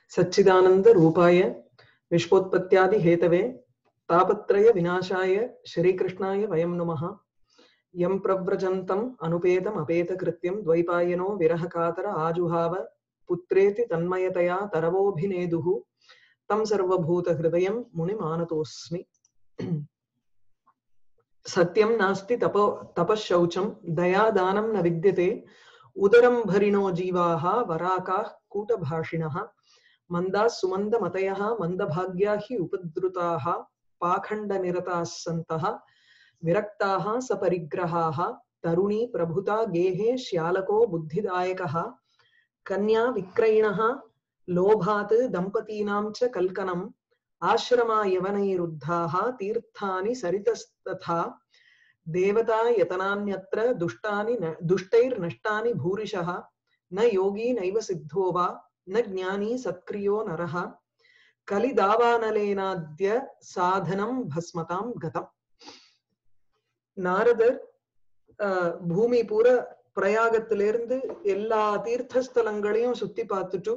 सच्चिदानंद रूपाय विश्वोत्पत्त्यादि Hathaway तापत्रय विनाशाय श्रीकृष्णाय वयं नुमः यं प्रव्रजन्तम् अनुपेतम् अपेतकृत्यं द्वैपायनो विरहकातर आजुहाव पुत्रेति तन्मयतया तरवोऽभिनेदुः तं सर्वभूतहृदयं मुनिमानतोऽस्मि सत्यं नास्ति तपो तपःशौचं दयादानं न विद्यते उदरं भरिणो जीवाः वराकाः कूटभाषिणः मन्दाः सुमन्दमतयः मन्दभाग्या हि उपद्रुताः पाखण्डनिरताः सन्तः विरक्ताः सपरिग्रहाः तरुणी प्रभुता गेहे श्यालको बुद्धिदायकः कन्या विक्रयिणः लोभात् दम्पतीनां च कल्कनम् आश्रमा यवनैरुद्धाः तीर्थानि सरितस्तथा देवता यतनान्यत्र दुष्टानि न दुष्टैर्नष्टानि भूरिशः न योगी नैव सिद्धो वा न ज्ञानी सत्क्रियो नरः கலிதாவானலேனாத்ய சாதனம் பஸ்மதாம் கதம் நாரதர் பூமி பூரா பிரயாகத்திலிருந்து எல்லா தீர்த்தஸ்தலங்களையும் சுத்தி பார்த்துட்டு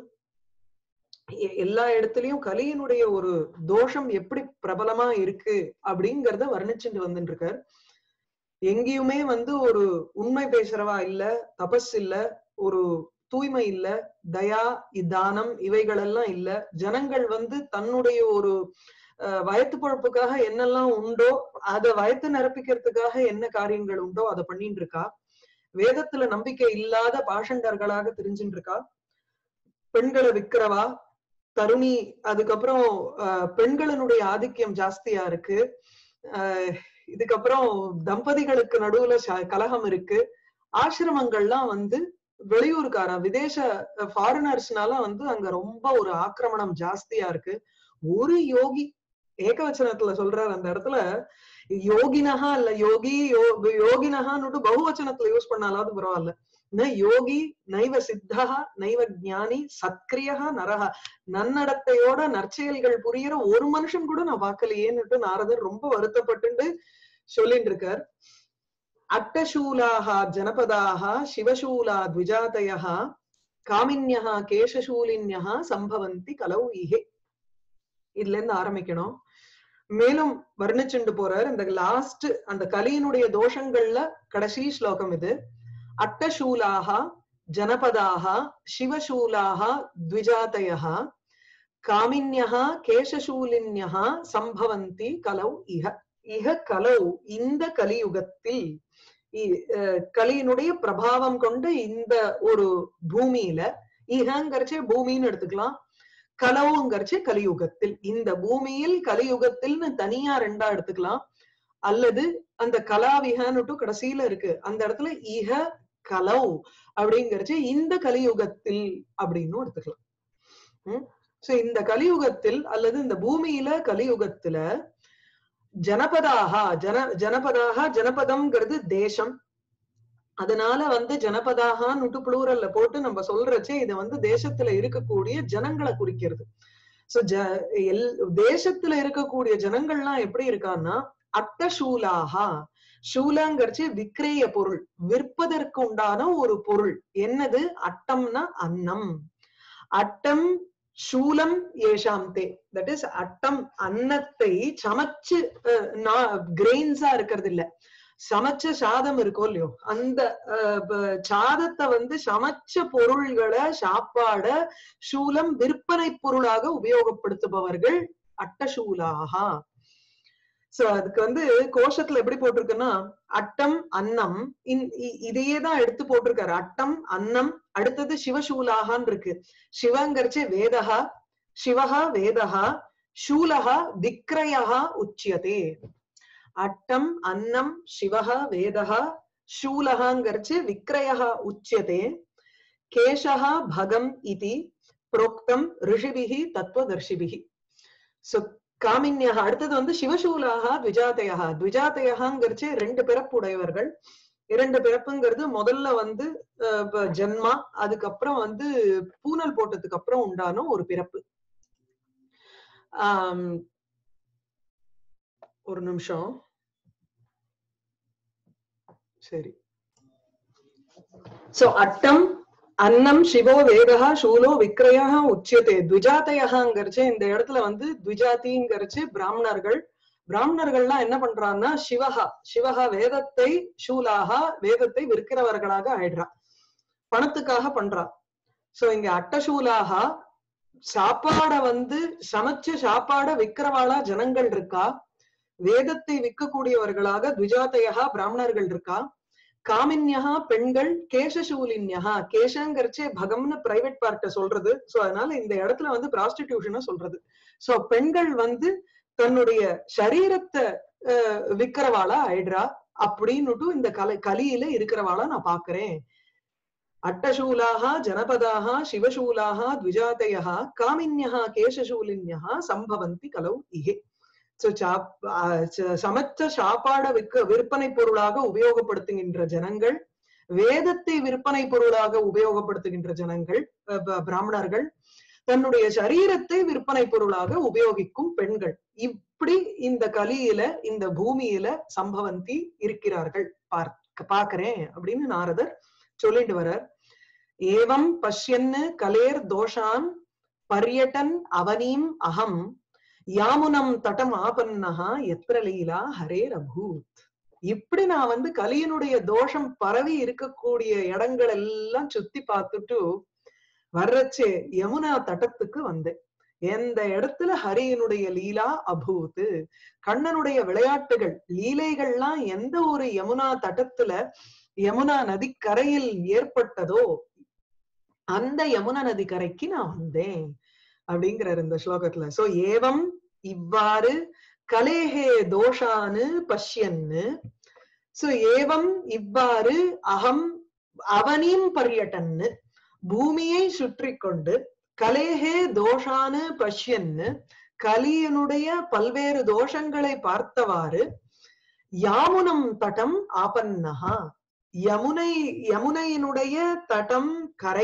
எல்லா இடத்துலயும் கலியினுடைய ஒரு தோஷம் எப்படி பிரபலமா இருக்கு அப்படிங்கறத வர்ணிச்சுட்டு வந்துட்டு இருக்கார் எங்கேயுமே வந்து ஒரு உண்மை பேசுறவா இல்ல தபஸ் இல்ல ஒரு தூய்மை இல்ல தயா தானம் இவைகளெல்லாம் இல்ல ஜனங்கள் வந்து தன்னுடைய ஒரு வயத்து பழப்புக்காக என்னெல்லாம் உண்டோ அத வயத்து நிரப்பிக்கிறதுக்காக என்ன காரியங்கள் உண்டோ அதை பண்ணிட்டு இருக்கா வேதத்துல நம்பிக்கை இல்லாத பாஷண்டர்களாக தெரிஞ்சுட்டு இருக்கா பெண்களை விக்கிறவா தருணி அதுக்கப்புறம் பெண்களினுடைய ஆதிக்கம் ஜாஸ்தியா இருக்கு அஹ் இதுக்கப்புறம் தம்பதிகளுக்கு நடுவுல கலகம் இருக்கு ஆசிரமங்கள்லாம் வந்து வெளியூருக்காரா விதேச ஃபாரினர்ஸ்னால வந்து அங்க ரொம்ப ஒரு ஆக்கிரமணம் ஜாஸ்தியா இருக்கு ஒரு யோகி ஏகவச்சனத்துல சொல்றாரு அந்த இடத்துல யோகினஹா இல்ல யோகி யோகினஹான்னு பகுவச்சனத்துல யூஸ் பண்ணாலாவது பரவாயில்ல ந யோகி நைவ சித்தா நைவ ஜானி சத்கிரியா நரஹா நன்னடத்தையோட நற்செயல்கள் புரியுற ஒரு மனுஷன் கூட நான் பார்க்கலையேன்னுட்டு நாரதர் ரொம்ப வருத்தப்பட்டு சொல்லிட்டு இருக்கார் அட்டசூலாக ஜனபதாக சிவசூலா த்விஜாதய காமின்யா கேசசூலின்யா சம்பவந்தி கலவு இஹே இதுல இருந்து ஆரம்பிக்கணும் மேலும் வர்ணிச்சுண்டு போறார் இந்த லாஸ்ட் அந்த கலியினுடைய தோஷங்கள்ல கடைசி ஸ்லோகம் இது அட்டசூலாக ஜனபதாக சிவசூலாக த்விஜாதய காமின்யா கேசசூலின்யா சம்பவந்தி கலௌ இஹ இஹ கலௌ இந்த கலியுகத்தில் கலியினுடைய பிரபாவம் கொண்ட இந்த ஒரு பூமியில இஹங்கரிச்சே பூமின்னு எடுத்துக்கலாம் கலவுங்கரிச்சே கலியுகத்தில் இந்த பூமியில் கலியுகத்தில்னு தனியா ரெண்டா எடுத்துக்கலாம் அல்லது அந்த கலாவிகன்னுட்டு கடைசியில இருக்கு அந்த இடத்துல இஹ கலவ் அப்படிங்கறச்சு இந்த கலியுகத்தில் அப்படின்னு எடுத்துக்கலாம் உம் சோ இந்த கலியுகத்தில் அல்லது இந்த பூமியில கலியுகத்துல ஜனபதாக ஜன ஜனபதாக ஜனபதம்ங்கிறது தேசம் அதனால வந்து ஜனபதாகான்னு புளூரல்ல போட்டு நம்ம சொல்றச்சே இது வந்து தேசத்துல இருக்கக்கூடிய ஜனங்களை குறிக்கிறது சோ ஜ எல் தேசத்துல இருக்கக்கூடிய ஜனங்கள்லாம் எப்படி இருக்கான்னா அட்டசூலாகா சூலாங்கரிச்சு விக்கிரேய பொருள் விற்பதற்கு உண்டான ஒரு பொருள் என்னது அட்டம்னா அன்னம் அட்டம் சூலம் ஏஷாம் தே தட் இஸ் அட்டம் அன்னத்தை சமைச்சு கிரெயின்ஸா இருக்கிறது இல்ல சமைச்ச சாதம் இருக்கோ இல்லையோ அந்த சாதத்தை வந்து சமைச்ச பொருள்களை சாப்பாட சூலம் விற்பனை பொருளாக உபயோகப்படுத்துபவர்கள் அட்டசூலாகா சோ அதுக்கு வந்து கோஷத்துல எப்படி போட்டிருக்குன்னா அட்டம் அன்னம் இதையே தான் எடுத்து போட்டிருக்காரு அட்டம் அன்னம் அடுத்தது சிவசூலாகான் இருக்கு சிவங்கரிச்சு வேதகா சிவகா வேதகா சூலகா விக்ரயா உச்சியதே அட்டம் அன்னம் சிவகா வேதகா சூலகாங்கரிச்சு விக்ரயா உச்சியதே கேசகா பகம் இது புரோக்தம் ரிஷிபிகி தத்துவதர்ஷிபிகி சோ காமின்யா அடுத்தது வந்து சிவசூலாக த்விஜாதயா த்விஜாதயாங்கிறச்சு ரெண்டு பிறப்புடையவர்கள் இரண்டு பிறப்புங்கிறது முதல்ல வந்து ஜென்மா அதுக்கப்புறம் வந்து பூனல் போட்டதுக்கு அப்புறம் உண்டான ஒரு பிறப்பு ஆஹ் ஒரு நிமிஷம் சரி சோ அட்டம் அன்னம் சிவோ வேதா சூலோ விக்ரயா உச்சியதே த்விஜாத்தையகாங்கிறச்சு இந்த இடத்துல வந்து த்விஜாதிங்கிறச்சு பிராமணர்கள் பிராமணர்கள்லாம் என்ன பண்றான்னா சிவஹா சிவஹா வேதத்தை சூலாகா வேதத்தை விற்கிறவர்களாக ஆயிடுறா பணத்துக்காக பண்றா சோ இங்க அட்டசூலாகா சாப்பாட வந்து சமைச்ச சாப்பாட விக்கிறவாளா ஜனங்கள் இருக்கா வேதத்தை விற்கக்கூடியவர்களாக த்விஜாத்தையா பிராமணர்கள் இருக்கா காமின்யா பெண்கள் கேசசூலின்யா கேசங்கிறச்சே பகம்னு பிரைவேட் பார்ட்ட சொல்றது சோ அதனால இந்த இடத்துல வந்து பிராஸ்டிடியூஷனை சொல்றது சோ பெண்கள் வந்து தன்னுடைய சரீரத்தை அஹ், விக்கிறவாளா ஆயிடுறா அப்படின்னுட்டு இந்த கலை கலியில இருக்கிறவாளா நான் பாக்குறேன் அட்டசூலாக ஜனபதாக சிவசூலாக த்விஜாதய காமின்யா கேசசூலின்யா சம்பவந்தி கலௌ இகே So, சாப்- ஆஹ் ச- சமைச்ச சாப்பாட விற்க விற்பனை பொருளாக உபயோகப்படுத்துகின்ற ஜனங்கள் வேதத்தை விற்பனை பொருளாக உபயோகப்படுத்துகின்ற ஜனங்கள் அஹ் ப- பிராமணர்கள் தன்னுடைய சரீரத்தை விற்பனை பொருளாக உபயோகிக்கும் பெண்கள் இப்படி இந்த கலியில இந்த பூமியில சம்பவந்தி இருக்கிறார்கள் பார்க்க பாக்குறேன் அப்படின்னு நாரதர் சொல்லிட்டு வர்றார் ஏவம் பஷ்யன்னு கலேர் தோஷான் பர்யட்டன் அவனீம் அகம் யாமுனம் தடம் ஆபன்னஹா எத்திர லீலா ஹரேர் அபூத் இப்படி நான் வந்து கலியனுடைய தோஷம் பரவி இருக்கக்கூடிய இடங்கள் எல்லாம் சுத்தி பார்த்துட்டு வர்றச்சே யமுனா தட்டத்துக்கு வந்தேன் எந்த இடத்துல ஹரியனுடைய லீலா அபூத் கண்ணனுடைய விளையாட்டுகள் லீலைகள்லாம் எந்த ஒரு யமுனா தட்டத்துல யமுனா நதிக்கரையில் ஏற்பட்டதோ அந்த யமுனா நதி கரைக்கு நான் வந்தேன் அப்படிங்கிறார் இந்த ஸ்லோகத்துல சோ ஏவம் இவ்வாறு கலேஹே தோஷானு பஷ்யன்னு சோ ஏவம் இவ்வாறு அகம் அவனியும் பர்யட்டன்னு பூமியை சுற்றி கொண்டு கலேஹே தோஷானு பஷ்யன்னு கலியனுடைய பல்வேறு தோஷங்களை பார்த்தவாறு யாமுனம் தடம் ஆபன்னஹா யமுனை யமுனையினுடைய தடம் கரை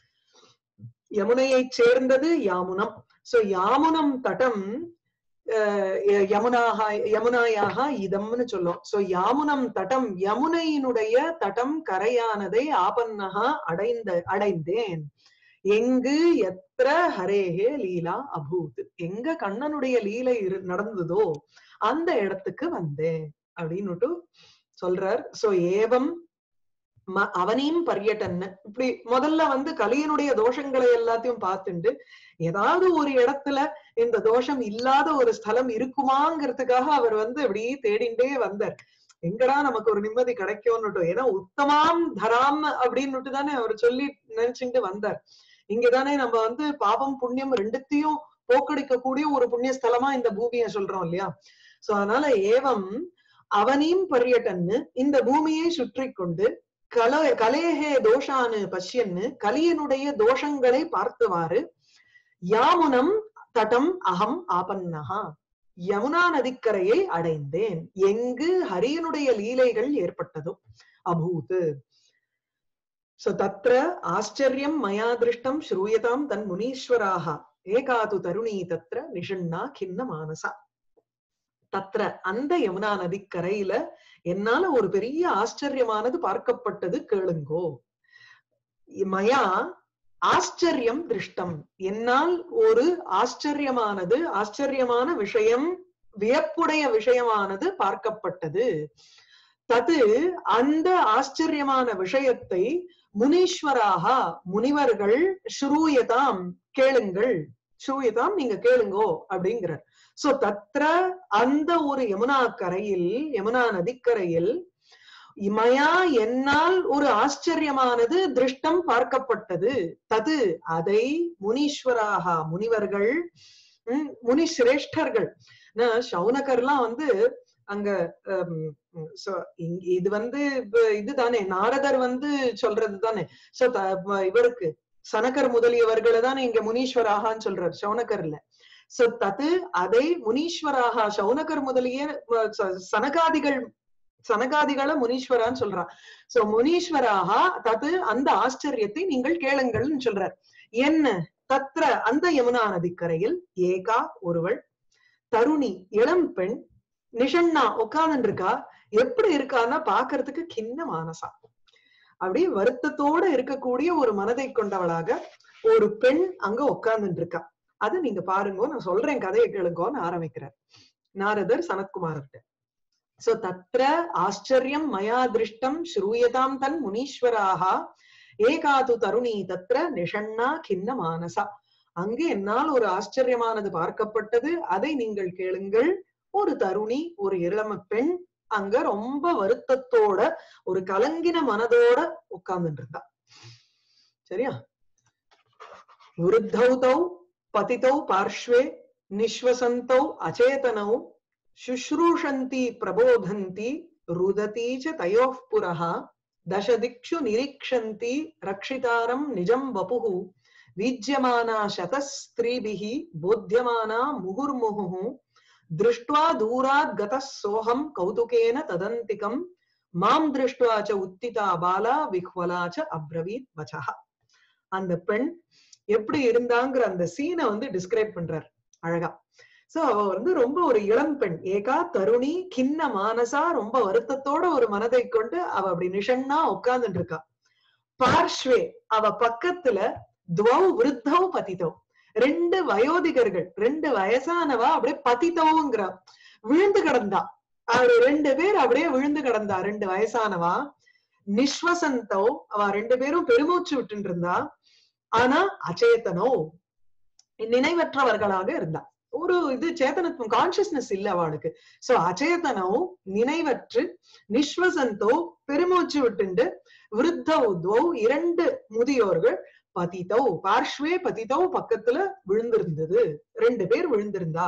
யமுனையைச் சேர்ந்தது யாமுனம் சோ யாமுனம் தடம் அஹ், ய- யமுனாக யமுனாயாக இதம்னு சொல்லும் சோ யாமுனம் தடம் யமுனையினுடைய தடம் கரையானதை ஆபன்னகா அடைந்த அடைந்தேன் எங்கு எத்திர ஹரேஹே லீலா அபூத் எங்க கண்ணனுடைய லீலை இரு- நடந்ததோ அந்த இடத்துக்கு வந்தேன் அப்படின்னுட்டு சொல்றார் சோ ஏவம் ம- அவனையும் பர்யட்டன்னு இப்படி முதல்ல வந்து கலியனுடைய தோஷங்களை எல்லாத்தையும் பார்த்துண்டு ஏதாவது ஒரு இடத்துல இந்த தோஷம் இல்லாத ஒரு ஸ்தலம் இருக்குமாங்கிறதுக்காக அவர் வந்து இப்படி தேடிண்டே வந்தார் எங்கடா நமக்கு ஒரு நிம்மதி கிடைக்கும்னுட்டு ஏன்னா உத்தமாம் தராம் அப்படின்னுட்டு தானே அவர் சொல்லி நினைச்சுட்டு வந்தார் இங்கதானே நம்ம வந்து பாபம் புண்ணியம் ரெண்டுத்தையும் போக்கடிக்கக்கூடிய ஒரு புண்ணிய ஸ்தலமா இந்த பூமியை சொல்றோம் இல்லையா சோ அதனால ஏவம் அவனையும் பர்யட்டன்னு இந்த பூமியை சுற்றி கொண்டு கல கலேஹே தோஷானு பஷ்யன்னு கலியனுடைய தோஷங்களை பார்த்தவாறு யாமுனம் தடம் அகம் ஆபன்னஹா யமுனா நதிக்கரையை அடைந்தேன் எங்கு ஹரியனுடைய லீலைகள் ஏற்பட்டதோ அபூத் சோ தத்ர ஆச்சரியம் மயா திருஷ்டம் ஸ்ரூயதாம் தன் முனீஸ்வராக ஏகாது தருணி தத்ர நிஷண்ணா கிண்ண மானசா தத்ர அந்த யமுனா நதிக்கரையில என்னால ஒரு பெரிய ஆச்சரியமானது பார்க்கப்பட்டது கேளுங்கோ மயா ஆச்சரியம் திருஷ்டம் என்னால் ஒரு ஆச்சரியமானது ஆச்சரியமான விஷயம் வியப்புடைய விஷயமானது பார்க்கப்பட்டது தது அந்த ஆச்சரியமான விஷயத்தை முனீஸ்வராக முனிவர்கள் ஸ்ரூயதாம் கேளுங்கள் ஸ்ரூயதாம் நீங்க கேளுங்கோ அப்படிங்கிறார் சோ தத்ர அந்த ஒரு யமுனா கரையில் யமுனா நதிக்கரையில் இமயா என்னால் ஒரு ஆச்சரியமானது திருஷ்டம் பார்க்கப்பட்டது தது அதை முனீஸ்வராக முனிவர்கள் உம், முனி சிரேஷ்டர்கள் ந- சௌனகர்லாம் வந்து அங்க ஹம், so இங்க- இது வந்து இப்ப இதுதானே நாரதர் வந்து சொல்றது தானே சோ இவருக்கு சனகர் முதலியவர்களை தானே இங்க முனீஸ்வராகான்னு சொல்றார் சௌனகர்ல சோ தது அதை முனீஸ்வராக சௌனகர் முதலிய அஹ், ச- சனகாதிகள் சனகாதிகளை முனீஸ்வரான்னு சொல்றான் சோ முனீஸ்வராக தது அந்த ஆச்சரியத்தை நீங்கள் கேளுங்கள்னு சொல்றார் என்ன தத்ர அந்த யமுனா நதிக்கரையில் ஏகா ஒருவள் தருணி இளம் பெண் நிஷண்ணா உட்கார்ந்து இருக்கா எப்படி இருக்கான்னா பாக்குறதுக்கு கிண்ண மானசா அப்படி வருத்தத்தோட இருக்கக்கூடிய ஒரு மனதை கொண்டவளாக ஒரு பெண் அங்க உட்கார்ந்துட்டு இருக்கா அது நீங்க பாருங்க நான் சொல்றேன் கதையை கேளுங்கன்னு ஆரம்பிக்கிறார் நாரதர் சனத்குமார்கிட்ட சோ தத்ர ஆச்சரியம் மயா திருஷ்டம் ஸ்ரூயதாம் தன் முனீஸ்வராக ஏகாது தருணி தத்ர நிஷண்ணா கிண்ண மானசா அங்கு என்னால் ஒரு ஆச்சரியமானது பார்க்கப்பட்டது அதை நீங்கள் கேளுங்கள் ஒரு தருணி ஒரு இளம பெண் அங்க ரொம்ப வருத்தத்தோட ஒரு கலங்கின மனதோட உட்கார்ந்துட்டு இருந்தா சரியா விருத்தௌ தௌ பதிதௌ பார்ஷ்வே நிஸ்வசந்தௌ அச்சேதனௌ शुश्रूषन्ति प्रबोधन्ति रुदती च तयोः पुरः दशदिक्षु निरीक्षन्ति रक्षितारं निजं वपुः वीज्यमाना शतस्त्रीभिः बोध्यमाना मुहुर्मुहुः दृष्ट्वा दूरात् गतः सोऽहं कौतुकेन तदन्तिकं मां दृष्ट्वा च उत्थिता बाला विह्वला च अब्रवीत् वचः அந்த பெண் எப்படி இருந்தாங்கிற அந்த சீனை வந்து டிஸ்கிரைப் பண்றார் அழகா சோ அவ வந்து ரொம்ப ஒரு இளம் பெண் ஏகா தருணி கிண்ண மானசா ரொம்ப வருத்தத்தோட ஒரு மனதை கொண்டு அவ அப்படி நிஷண்ணா உட்கார்ந்துட்டு இருக்கா பார்ஷ்வே அவ பக்கத்துல துவௌ விருத்தௌ பதிதௌ ரெண்டு வயோதிகர்கள் ரெண்டு வயசானவா அப்படியே பதித்தவுங்கிறா விழுந்து கிடந்தா அவரு ரெண்டு பேர் அப்படியே விழுந்து கிடந்தா ரெண்டு வயசானவா நிஸ்வசந்தோ அவ ரெண்டு பேரும் பெருமூச்சு விட்டு இருந்தா ஆனா அச்சேதனோ நினைவற்றவர்களாக இருந்தா ஒரு இது சேத்தனத்துவம் கான்சியஸ்னஸ் இல்ல அவளுக்கு சோ அச்சேதனோ நினைவற்று நிஸ்வசந்தோ பெருமூச்சு விட்டுண்டு விருத்தௌ இரண்டு முதியோர்கள் பதிதௌ பார்ஷ்வே பதிதௌ பக்கத்துல விழுந்திருந்தது ரெண்டு பேர் விழுந்திருந்தா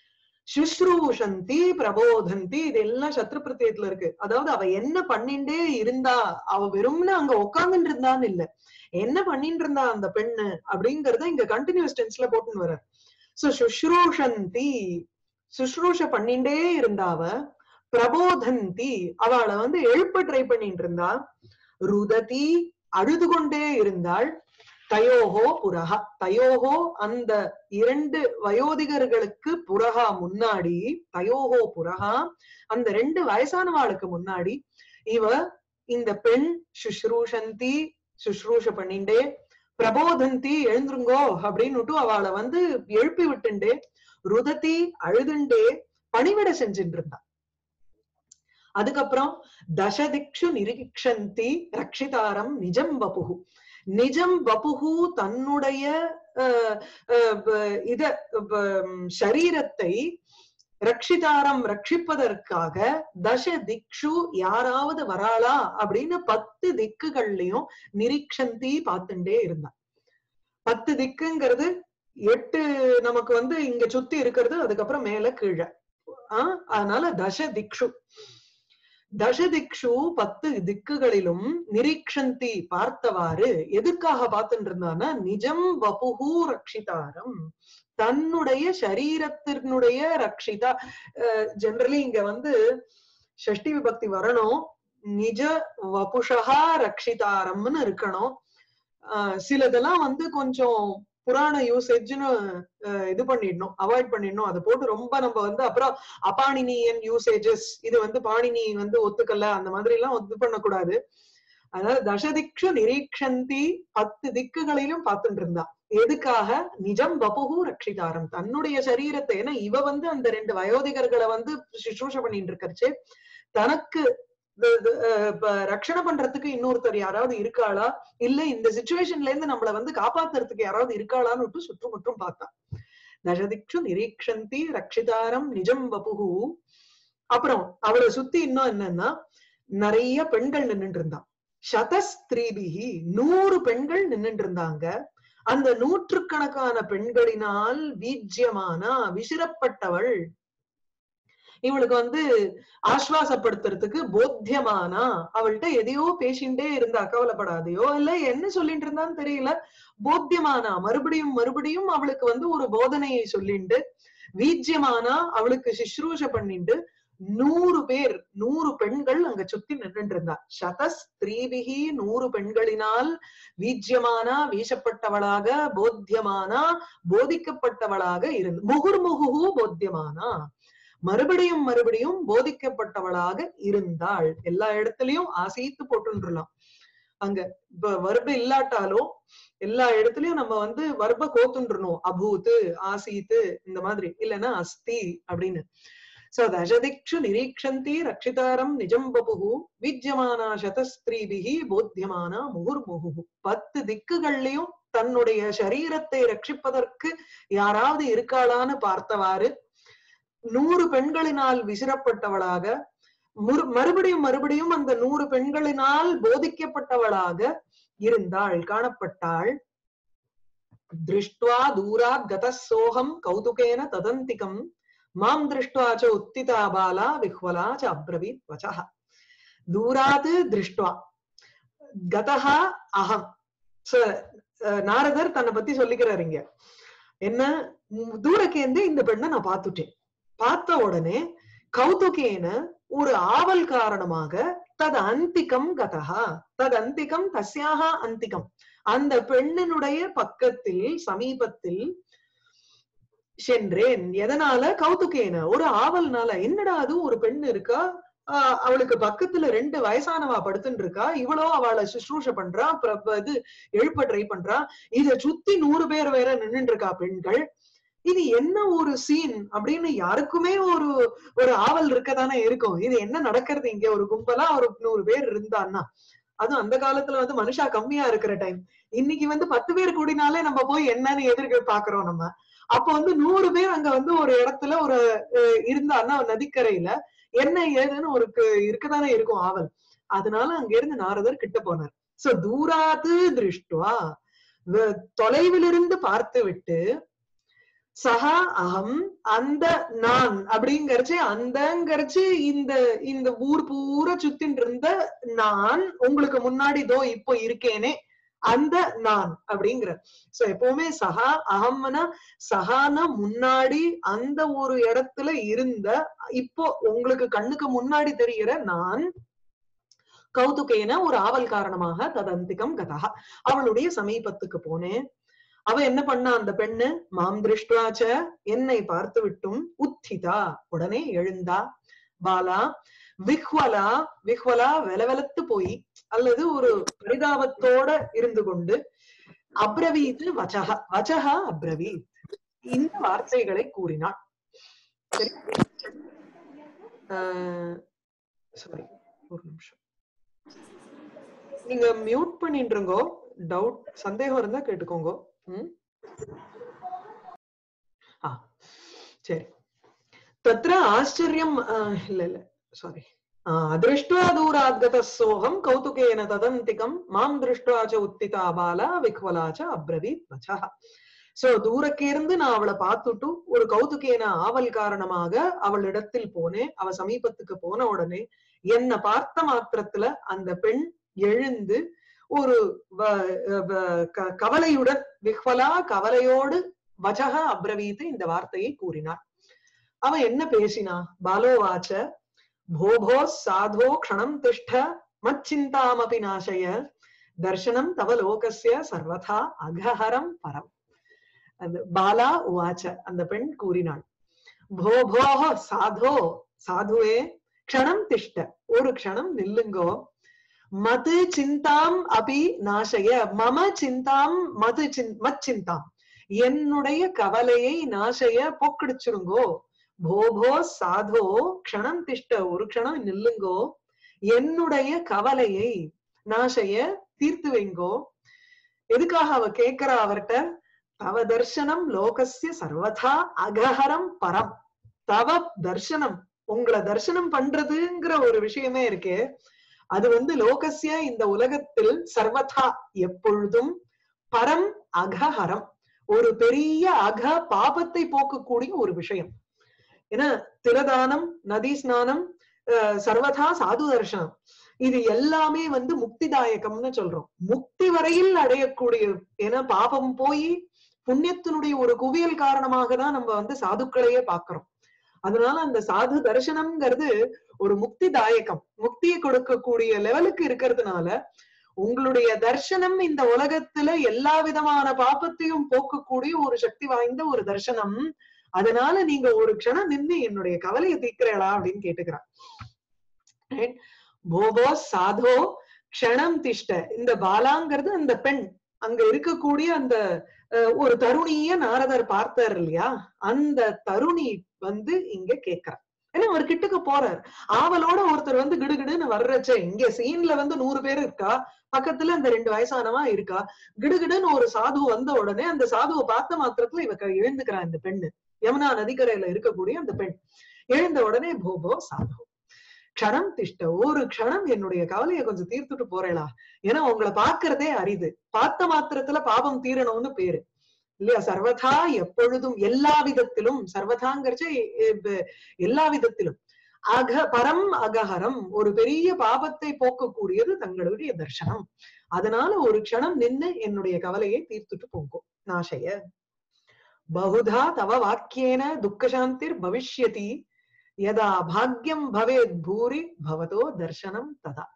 சுஷ்ரூஷந்தி பிரபோதந்தி இது எல்லாம் சத்ரு பிரத்யத்துல இருக்கு அதாவது அவ என்ன பண்ணிண்டே இருந்தா அவ வெறும்னு அங்க உட்கார்ந்துட்டு இருந்தான்னு இல்ல என்ன பண்ணிட்டு இருந்தா அந்த பெண்ணு அப்படிங்கறத இங்க கண்டினியூஸ் டென்ஸ்ல போட்டுன்னு வர சோ சுஷ்ரூஷந்தி சுஷ்ரூஷ பண்ணிண்டே இருந்தாவ பிரபோதந்தி அவளை வந்து எழுப்ப ட்ரை பண்ணிட்டு இருந்தா ருததி அழுது கொண்டே இருந்தாள் தயோகோ புரகா தயோகோ அந்த இரண்டு வயோதிகர்களுக்கு புரகா முன்னாடி தயோகோ புரகா அந்த ரெண்டு வயசானவாளுக்கு முன்னாடி இவ இந்த பெண் சுஷ்ரூஷந்தி சுஷ்ரூஷ பண்ணிண்டே பிரபோதந்தி எழுந்துருங்கோ அப்படின்னுட்டு அவளை வந்து எழுப்பி விட்டுண்டே ருதத்தி அழுதுண்டே பணிவிட செஞ்சுட்டு இருந்தா அதுக்கப்புறம் தசதிக்ஷு நிரீக்ஷந்தி ரக்ஷிதாரம் நிஜம் வபுகு நிஜம் வபுகு தன்னுடைய இத சரீரத்தை ரட்சிதாரம் ரட்சிப்பதற்காக தச திக்ஷு யாராவது வராளா அப்படின்னு பத்து திக்குகள்லயும் நிரீக்ஷந்தி பார்த்துட்டே இருந்தான் பத்து திக்குங்கிறது எட்டு நமக்கு வந்து இங்க சுத்தி இருக்கிறது அதுக்கப்புறம் மேல கீழே ஆஹ் அதனால தச திக்ஷு தசதிக்ஷு பத்து திக்குகளிலும் நிரீக்ஷந்தி பார்த்தவாறு எதுக்காக பார்த்துட்டு இருந்தான்னா நிஜம் வபுகு ரக்ஷிதாரம் தன்னுடைய சரீரத்தினுடைய ரக்ஷிதா ஜெனரலி இங்க வந்து ஷஷ்டி விபக்தி வரணும் நிஜ வபுஷா ரக்ஷிதாரம்னு இருக்கணும் ஆஹ் சிலதெல்லாம் வந்து கொஞ்சம் புராண யூசேஜ்னு இது பண்ணிடணும் அவாய்ட் பண்ணிடணும் அதை போட்டு ரொம்ப நம்ம வந்து அப்புறம் அபாணினியன் யூசேஜஸ் இது வந்து பாணினி வந்து ஒத்துக்கல அந்த மாதிரி எல்லாம் இது பண்ணக்கூடாது அதாவது தசதிக்ஷு நிரீக்ஷந்தி பத்து திக்குகளிலும் பார்த்துட்டு இருந்தா எதுக்காக நிஜம் பபுகு ரட்சிதாரம் தன்னுடைய சரீரத்தை ஏன்னா இவ வந்து அந்த ரெண்டு வயோதிகர்களை வந்து சுஷ்ரூஷ பண்ணிட்டு இருக்கச்சு தனக்கு ரட்சணை பண்றதுக்கு இன்னொருத்தர் யாராவது இருக்காளா இல்ல இந்த சுச்சுவேஷன்ல இருந்து நம்மள வந்து காப்பாத்துறதுக்கு யாராவது இருக்காளான்னு சுற்றுமுற்றும் பார்த்தா நஜதிக்ஷு நிரீக்ஷந்தி ரட்சிதாரம் நிஜம் வபுகு அப்புறம் அவளை சுத்தி இன்னும் என்னன்னா நிறைய பெண்கள் நின்றுட்டு இருந்தான் சதஸ்திரீபிகி நூறு பெண்கள் நின்றுட்டு இருந்தாங்க அந்த நூற்றுக்கணக்கான பெண்களினால் வீஜ்யமான விசிறப்பட்டவள் இவளுக்கு வந்து ஆஸ்வாசப்படுத்துறதுக்கு போத்தியமானா அவள்கிட்ட எதையோ பேசிண்டே இருந்தா கவலைப்படாதையோ இல்ல என்ன சொல்லிட்டு இருந்தான்னு தெரியல போத்தியமானா மறுபடியும் மறுபடியும் அவளுக்கு வந்து ஒரு போதனையை சொல்லிண்டு வீஜ்யமானா அவளுக்கு சிஸ்ரூஷ பண்ணிண்டு நூறு பேர் நூறு பெண்கள் அங்க சுத்தி நின்று இருந்தா சதஸ்திரீபிகி நூறு பெண்களினால் வீஜ்யமானா வீசப்பட்டவளாக போத்தியமானா போதிக்கப்பட்டவளாக இருந்து முகுர்முகு போத்தியமானா மறுபடியும் மறுபடியும் போதிக்கப்பட்டவளாக இருந்தாள் எல்லா இடத்துலயும் ஆசைத்து போட்டுலாம் அங்க வர்பு இல்லாட்டாலும் எல்லா இடத்துலயும் நம்ம வந்து வர்ப கோத்துன்றணும் அபூத்து ஆசீத்து இந்த மாதிரி இல்லைன்னா அஸ்தி அப்படின்னு சோ தசதிக்ஷு நிரீக்ஷந்தி ரட்சிதாரம் நிஜம் பபுகு வித்யமானா சதஸ்திரீபிகி போத்தியமானா முகுர்முகு பத்து திக்குகள்லயும் தன்னுடைய சரீரத்தை ரட்சிப்பதற்கு யாராவது இருக்காளான்னு பார்த்தவாறு நூறு பெண்களினால் விசிறப்பட்டவளாக முறு- மறுபடியும் மறுபடியும் அந்த நூறு பெண்களினால் போதிக்கப்பட்டவளாக இருந்தாள் காணப்பட்டாள் திருஷ்டுவா தூராத் கதசோகம் கௌதுகேன ததந்திகம் மாம் திருஷ்டுவா ச உத்திதா பாலா விஹ்வலா ச அப்ரவீத் வச்சः தூராத் திருஷ்டுவா கதஹா அகம் So, அஹ், நாரதர் தன்னை பத்தி சொல்லிக்கிறாரு இங்க என்ன உம், தூரக்கேந்து இந்த பெண்ணை நான் பார்த்துட்டேன் பார்த்த உடனே கௌதுகேன ஒரு ஆவல் காரணமாக தது அந்திகம் கதஹா தது அந்திகம் தஸ்யாக அந்திகம் அந்த பெண்ணினுடைய பக்கத்தில் சமீபத்தில் சென்றேன் எதனால கௌதுகேன ஒரு ஆவல்னால என்னடா அது ஒரு பெண் இருக்கா ஆஹ் அவளுக்கு பக்கத்துல ரெண்டு வயசானவா படுத்துட்டு இருக்கா இவளோ அவளை சுஷ்ரூஷ பண்றா அப்புறம் ப- இது எழுப்ப ட்ரை பண்றா இத சுத்தி நூறு பேர் வேற நின்னுட்டு இருக்கா பெண்கள் இது என்ன ஒரு சீன் அப்படின்னு யாருக்குமே ஒரு ஒரு ஆவல் இருக்கதானே இருக்கும் இது என்ன நடக்கிறது இங்க ஒரு கும்பலா ஒரு நூறு பேர் இருந்தான்னா அதுவும் அந்த காலத்துல வந்து மனுஷா கம்மியா இருக்கிற டைம் இன்னைக்கு வந்து பத்து பேர் கூடினாலே நம்ம போய் என்னன்னு எதிர்க்க பாக்குறோம் நம்ம அப்ப வந்து நூறு பேர் அங்க வந்து ஒரு இடத்துல ஒரு அஹ், இருந்தான்னா ஒரு நதிக்கரையில என்ன ஏதுன்னு ஒரு கு- இருக்கதானே இருக்கும் ஆவல் அதனால அங்க இருந்து நாரதர் கிட்ட போனார் சோ தூராத்து திருஷ்டுவா வ- தொலைவிலிருந்து பார்த்து விட்டு சஹா அகம் அந்த நான் அப்படிங்கறச்சு அந்தங்கறச்சு இந்த இந்த ஊர் பூரா சுத்தின்னு இருந்த நான் உங்களுக்கு முன்னாடி தோ இப்போ இருக்கேனே அந்த நான் அப்படிங்கிற சோ எப்பவுமே சஹா அகம்னா சஹான முன்னாடி அந்த ஒரு இடத்துல இருந்த இப்போ உங்களுக்கு கண்ணுக்கு முன்னாடி தெரிகிற நான் கௌதுகேன ஒரு ஆவல் காரணமாக ததந்திகம் கதா அவளுடைய சமீபத்துக்கு போனேன் அவ என்ன பண்ணா அந்த பெண்ணு மாம் திருஷ்டுவாச்ச என்னை பார்த்து விட்டும் உத்திதா உடனே எழுந்தா பாலா விஹ்வலா விஹ்வலா வெலவெலத்து போய் அல்லது ஒரு பரிதாபத்தோட இருந்து கொண்டு அப்ரவீத் வச்சக வச்சக அப்ரவீத் இந்த வார்த்தைகளை கூறினாள் சரி சாரி ஒரு நிமிஷம் நீங்க மியூட் பண்ணிட்டுருங்கோ டவுட் சந்தேகம் இருந்தா கேட்டுக்கோங்க ம் ஆ சரி தத்ர ஆச்சரியம் ஆ, இல்ல இல்ல சாரி திருஷ்டுவா தூராத்கத சோகம் கௌதுகேன ததந்திகம் மாம் திருஷ்டுவா ச உத்திதா பாலா விக்வலா ச அப்ரவீத் வச்சா சோ தூரக்கே இருந்து நான் அவளை பார்த்துட்டு ஒரு கௌதுகேன ஆவல் காரணமாக அவளிடத்தில் போனேன் அவ சமீபத்துக்கு போன உடனே என்னை பார்த்த மாத்திரத்துல அந்த பெண் எழுந்து ஒரு வ- வ- க- கவலையுடன் விஹ்வலா கவலையோடு வஜக அப்ரவீத் இந்த வார்த்தையை கூறினார் அவ என்ன பேசினா பாலோவாச்ச போபோ சாதோ க்ஷணம் திஷ்ட மச்சிந்தாமபி நாசய தர்சனம் தவ லோகஸ்ய சர்வதா அகஹரம் பரம் அந்த பாலா உவாச்ச அந்த பெண் கூறினாள் போ போஹ சாதோ சாதுவே க்ஷணம் திஷ்ட ஒரு க்ஷணம் நில்லுங்கோ மது சிந்தாம் அபி நாசய மம சிந்தாம் மது சின் மச்சிந்தாம் என்னுடைய கவலையை நாசய போக்கடிச்சிருங்கோ போபோ சாதோ க்ஷணம் திஷ்ட ஒரு க்ஷணம் நில்லுங்கோ என்னுடைய கவலையை நாசைய தீர்த்து வைங்கோ எதுக்காக அவ கேக்குறா அவர்ட்ட தவ தர்சனம் லோகஸ்ய சர்வதா அகஹரம் பரம் தவ தர்சனம் உங்களை தர்சனம் பண்றதுங்கிற ஒரு விஷயமே இருக்கே அது வந்து லோகஸ்ய இந்த உலகத்தில் சர்வதா எப்பொழுதும் பரம் அகஹரம் ஒரு பெரிய அக பாபத்தை போக்கக்கூடிய ஒரு விஷயம் ஏன்னா திரதானம் நதி ஸ்நானம் அஹ், சர்வதா சாது தர்சனம் இது எல்லாமே வந்து முக்திதாயகம்னு சொல்றோம் முக்தி வரையில் அடையக்கூடிய ஏன்னா பாபம் போய் புண்ணியத்தினுடைய ஒரு குவியல் காரணமாக தான் நம்ம வந்து சாதுக்களையே பாக்குறோம் அதனால அந்த சாது தரிசனம்ங்கிறது ஒரு முக்தி தாயகம் முக்தியை கொடுக்கக்கூடிய லெவலுக்கு இருக்கிறதுனால உங்களுடைய தர்சனம் இந்த உலகத்துல எல்லா விதமான பாப்பத்தையும் போக்கக்கூடிய ஒரு சக்தி வாய்ந்த ஒரு தர்சனம் அதனால நீங்க ஒரு க்ஷணம் நின்னு என்னுடைய கவலையை தீர்க்கிறீங்களா அப்படின்னு கேட்டுக்கிறான் Right? போபோ சாதோ க்ஷணம் திஷ்ட இந்த பாலாங்கிறது அந்த பெண் அங்க இருக்கக்கூடிய அந்த அஹ், ஒரு தருணிய நாரதர் பார்த்தார் இல்லையா அந்த தருணி வந்து இங்க கேக்குறா ஏன்னா அவர் கிட்டக்க போறார் ஆவலோட ஒருத்தர் வந்து கிடுகிடுன்னு வர்றச்ச இங்க சீன்ல வந்து நூறு பேர் இருக்கா பக்கத்துல அந்த ரெண்டு வயசானவா இருக்கா கிடுகிடுன்னு ஒரு சாது வந்த உடனே அந்த சாதுவை பார்த்த மாத்திரத்துல இவ க- எழுந்துக்கிறா இந்த பெண்ணு யமுனா நதிக்கரையில இருக்கக்கூடிய அந்த பெண் எழுந்த உடனே போபோ சாது க்ஷணம் திஷ்ட ஒரு க்ஷணம் என்னுடைய கவலையை கொஞ்சம் தீர்த்துட்டு போறேளா ஏன்னா உங்களை பாக்குறதே அரிது பார்த்த மாத்திரத்துல பாபம் தீரணும்னு பேரு இல்லையா சர்வதா எப்பொழுதும் எல்லா விதத்திலும் சர்வதாங்கிறச்சு எல்லா விதத்திலும் அக பரம் அகஹரம் ஒரு பெரிய பாபத்தை போக்கக்கூடியது தங்களுடைய தர்சனம் அதனால ஒரு க்ஷணம் நின்னு என்னுடைய கவலையை தீர்த்துட்டு போகும் நாசய பகுதா தவ வாக்கியேன துக்கசாந்திர் பவிஷ்யதி யதா பாக்யம் பவேத் பூரி பவதோ தர்சனம் ததா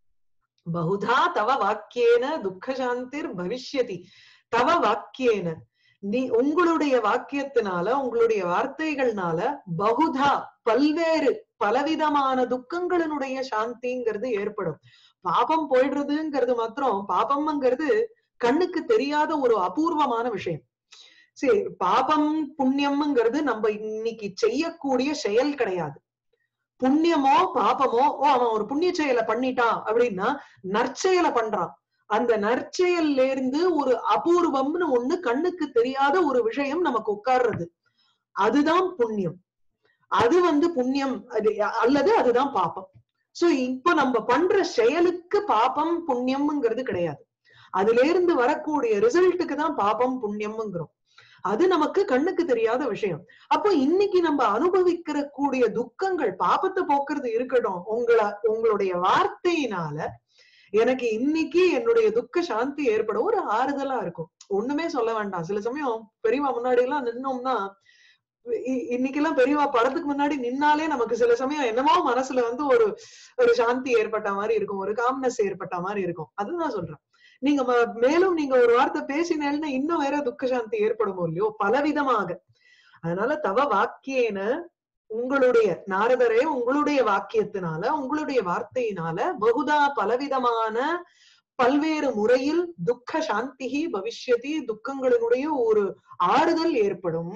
பகுதா தவ வாக்கியேன துக்கசாந்திர் பவிஷ்யதி தவ வாக்கியேன நீ உங்களுடைய வாக்கியத்தினால உங்களுடைய வார்த்தைகள்னால பகுதா பல்வேறு பலவிதமான துக்கங்களினுடைய சாந்திங்கிறது ஏற்படும் பாபம் போயிடுறதுங்கிறது மாத்திரம் பாபம்ங்கிறது கண்ணுக்கு தெரியாத ஒரு அபூர்வமான விஷயம் சரி பாபம் புண்ணியம்ங்கிறது நம்ம இன்னைக்கு செய்யக்கூடிய செயல் கிடையாது புண்ணியமோ பாபமோ ஓ அவன் ஒரு புண்ணிய செயலை பண்ணிட்டான் அப்படின்னா நற்செயலை பண்றான் அந்த நற்செயல்ல இருந்து ஒரு அபூர்வம்னு ஒண்ணு கண்ணுக்கு தெரியாத ஒரு விஷயம் நமக்கு உட்கார்றது அதுதான் புண்ணியம் அது வந்து புண்ணியம் அது அல்லது அதுதான் பாப்பம் சோ இப்ப நம்ம பண்ற செயலுக்கு பாபம் புண்ணியம்ங்கிறது கிடையாது அதுல இருந்து வரக்கூடிய ரிசல்ட்டுக்கு தான் பாபம் புண்ணியம்ங்கிறோம் அது நமக்கு கண்ணுக்கு தெரியாத விஷயம் அப்போ இன்னைக்கு நம்ம அனுபவிக்கிற கூடிய துக்கங்கள் பாபத்தை போக்குறது இருக்கட்டும் உங்கள உங்களுடைய வார்த்தையினால எனக்கு இன்னைக்கு என்னுடைய துக்க சாந்தி ஏற்படும் ஒரு ஆறுதலா இருக்கும் ஒண்ணுமே சொல்ல வேண்டாம் சில சமயம் பெரியவா முன்னாடி எல்லாம் நின்னோம்னா இ- இன்னைக்கெல்லாம் பெரியவா படத்துக்கு முன்னாடி நின்னாலே நமக்கு சில சமயம் என்னமோ மனசுல வந்து ஒரு ஒரு சாந்தி ஏற்பட்ட மாதிரி இருக்கும் ஒரு காம்னஸ் ஏற்பட்ட மாதிரி இருக்கும் அதுதான் சொல்றேன் நீங்க ம- மேலும் நீங்க ஒரு வார்த்தை பேசினேன்னா இன்னும் வேற துக்க சாந்தி ஏற்படுமோ இல்லையோ பலவிதமாக அதனால தவ வாக்கியேன உங்களுடைய நாரதரே உங்களுடைய வாக்கியத்தினால உங்களுடைய வார்த்தையினால பகுதா பலவிதமான பல்வேறு முறையில் துக்க சாந்திகி பவிஷ்யதி துக்கங்களினுடைய ஒரு ஆறுதல் ஏற்படும்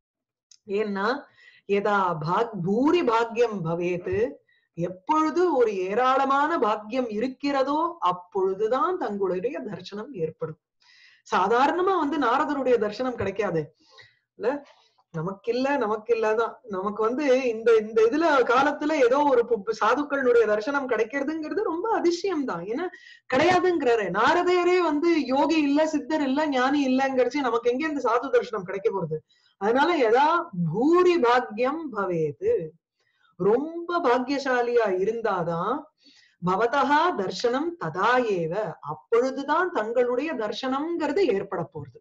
ஏன்னா எதா பாக் பூரி பாக்யம் பவேத்து எப்பொழுது ஒரு ஏராளமான பாக்கியம் இருக்கிறதோ அப்பொழுதுதான் தங்களுடைய தரிசனம் ஏற்படும் சாதாரணமா வந்து நாரதருடைய தரிசனம் கிடைக்காது இல்ல நமக்கு இல்ல நமக்கு இல்லதான் நமக்கு வந்து இந்த இந்த இதுல காலத்துல ஏதோ ஒரு பு- சாதுக்களுடைய தரிசனம் கிடைக்கிறதுங்கிறது ரொம்ப அதிசயம் தான் ஏன்னா கிடையாதுங்கிறாரு நாரதரே வந்து யோகி இல்ல சித்தர் இல்ல ஞானி இல்லங்கிறச்சு நமக்கு எங்க இந்த சாது தரிசனம் கிடைக்க போறது அதனால எதா பூரி பாக்யம் பவேது ரொம்ப பாக்கியசாலியா இருந்தாதான் பவதா தர்சனம் ததா ஏவ அப்பொழுதுதான் தங்களுடைய தர்சனம்ங்கிறது ஏற்பட போறது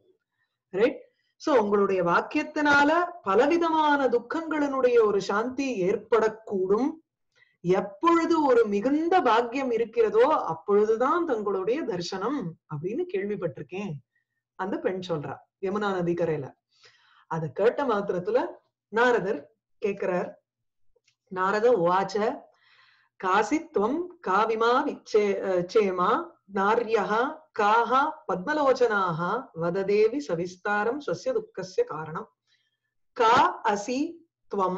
ரைட் சோ உங்களுடைய வாக்கியத்தினால பலவிதமான துக்கங்களினுடைய ஒரு சாந்தி ஏற்படக்கூடும் எப்பொழுது ஒரு மிகுந்த பாக்கியம் இருக்கிறதோ அப்பொழுதுதான் தங்களுடைய தரிசனம் அப்படின்னு கேள்விப்பட்டிருக்கேன் அந்த பெண் சொல்றா யமுனா நதிக்கரையில அத கேட்ட மாத்திரத்துல நாரதர் கேக்குறார் நாரத உவாச்ச காசித்வம் காவிமா விச்சே அஹ் சேமா நார்யः காः பத்மலோச்சனாः வததேவி சவிஸ்தாரம் ஸ்வஸ்ய துக்கஸ்ய காரணம் கா அசி त्वं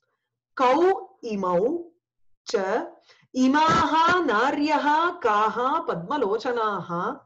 கௌ இமௌ ச இமாः நார்யः காः பத்மலோச்சனாः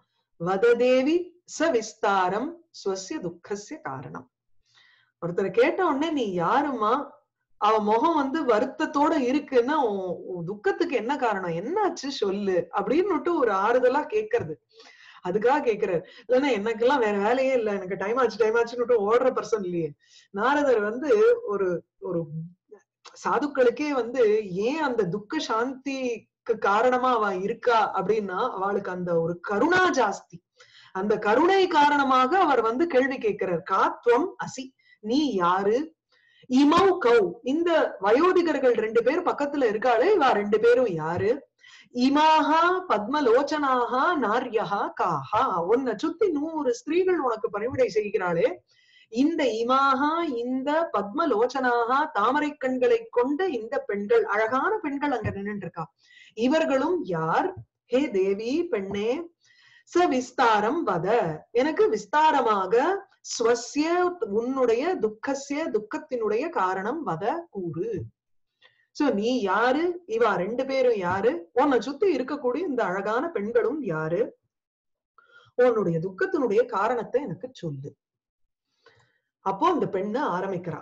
வததேவி சவிஸ்தாரம் ஸ்வஸ்ய துக்கஸ்ய காரணம் ஒருத்தர் கேட்ட உடனே நீ யாருமா அவ முகம் வந்து வருத்தத்தோட இருக்குன்னா உன் உன் துக்கத்துக்கு என்ன காரணம் என்னாச்சு சொல்லு அப்படின்னுட்டு ஒரு ஆறுதலா கேக்குறது அதுக்காக கேக்குறாரு இல்லைன்னா எனக்கெல்லாம் வேற வேலையே இல்ல எனக்கு டைம் ஆச்சு டைம் ஆச்சுன்னுட்டு ஓடுற பர்சன் இல்லையே நாரதர் வந்து ஒரு ஒரு சாதுக்களுக்கே வந்து ஏன் அந்த துக்க சாந்திக்கு காரணமா அவ இருக்கா அப்படின்னா அவளுக்கு அந்த ஒரு கருணா ஜாஸ்தி அந்த கருணை காரணமாக அவர் வந்து கேள்வி கேட்கிறார் காத்வம் அசி நீ யாரு இமௌ கௌ இந்த வயோதிகர்கள் ரெண்டு பேர் பக்கத்துல இருக்காளே இவா ரெண்டு பேரும் யாரு இமாஹா பத்மலோச்சனாகா நார்யஹா காஹா உன்னை சுத்தி நூறு ஸ்திரீகள் உனக்கு பணிவிடை செய்கிறாளே இந்த இமாஹா இந்த பத்மலோச்சனாகா தாமரை கண்களை கொண்ட இந்த பெண்கள் அழகான பெண்கள் அங்க நின்னுட்டு இருக்கா இவர்களும் யார் ஹே தேவி பெண்ணே ச விஸ்தாரம் வத எனக்கு விஸ்தாரமாக ஸ்வசிய உன்னுடைய துக்கசிய துக்கத்தினுடைய காரணம் வத கூறு சோ நீ யாரு இவா ரெண்டு பேரும் யாரு உன்னை சுத்தி இருக்கக்கூடிய இந்த அழகான பெண்களும் யாரு உன்னுடைய துக்கத்தினுடைய காரணத்தை எனக்கு சொல்லு அப்போ அந்த பெண்ணு ஆரம்பிக்கிறா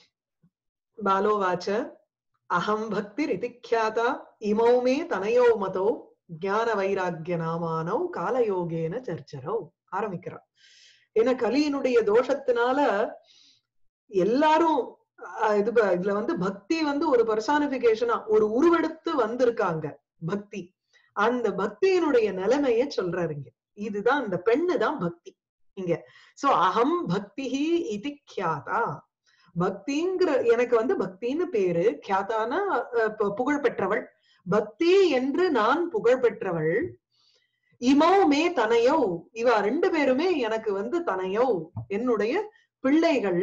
பாலோவாச்ச அகம் பக்தி ரிதிக்யாதா இமௌ மே தனயோ மதோ ஞான வைராக்கிய நாமானோ காலயோகேன சர்ச்சரோ ஆரம்பிக்கிறா ஏன்னா கலியினுடைய தோஷத்தினால எல்லாரும் அஹ், இது ப- இதுல வந்து பக்தி வந்து ஒரு பர்சானிபிகேஷனா ஒரு உருவெடுத்து வந்திருக்காங்க பக்தி அந்த பக்தியினுடைய நிலைமைய சொல்றாரு இங்க இதுதான் இந்த பெண்ணு தான் பக்தி இங்க சோ அகம் பக்திஹி இது கியாதா பக்திங்கிற எனக்கு வந்து பக்தின்னு பேரு கியாதானா அஹ், பு- புகழ் பெற்றவள் பக்தி என்று நான் புகழ் பெற்றவள் இமோ மே தனையோ இவ ரெண்டு பேருமே எனக்கு வந்து தனையோ என்னுடைய பிள்ளைகள்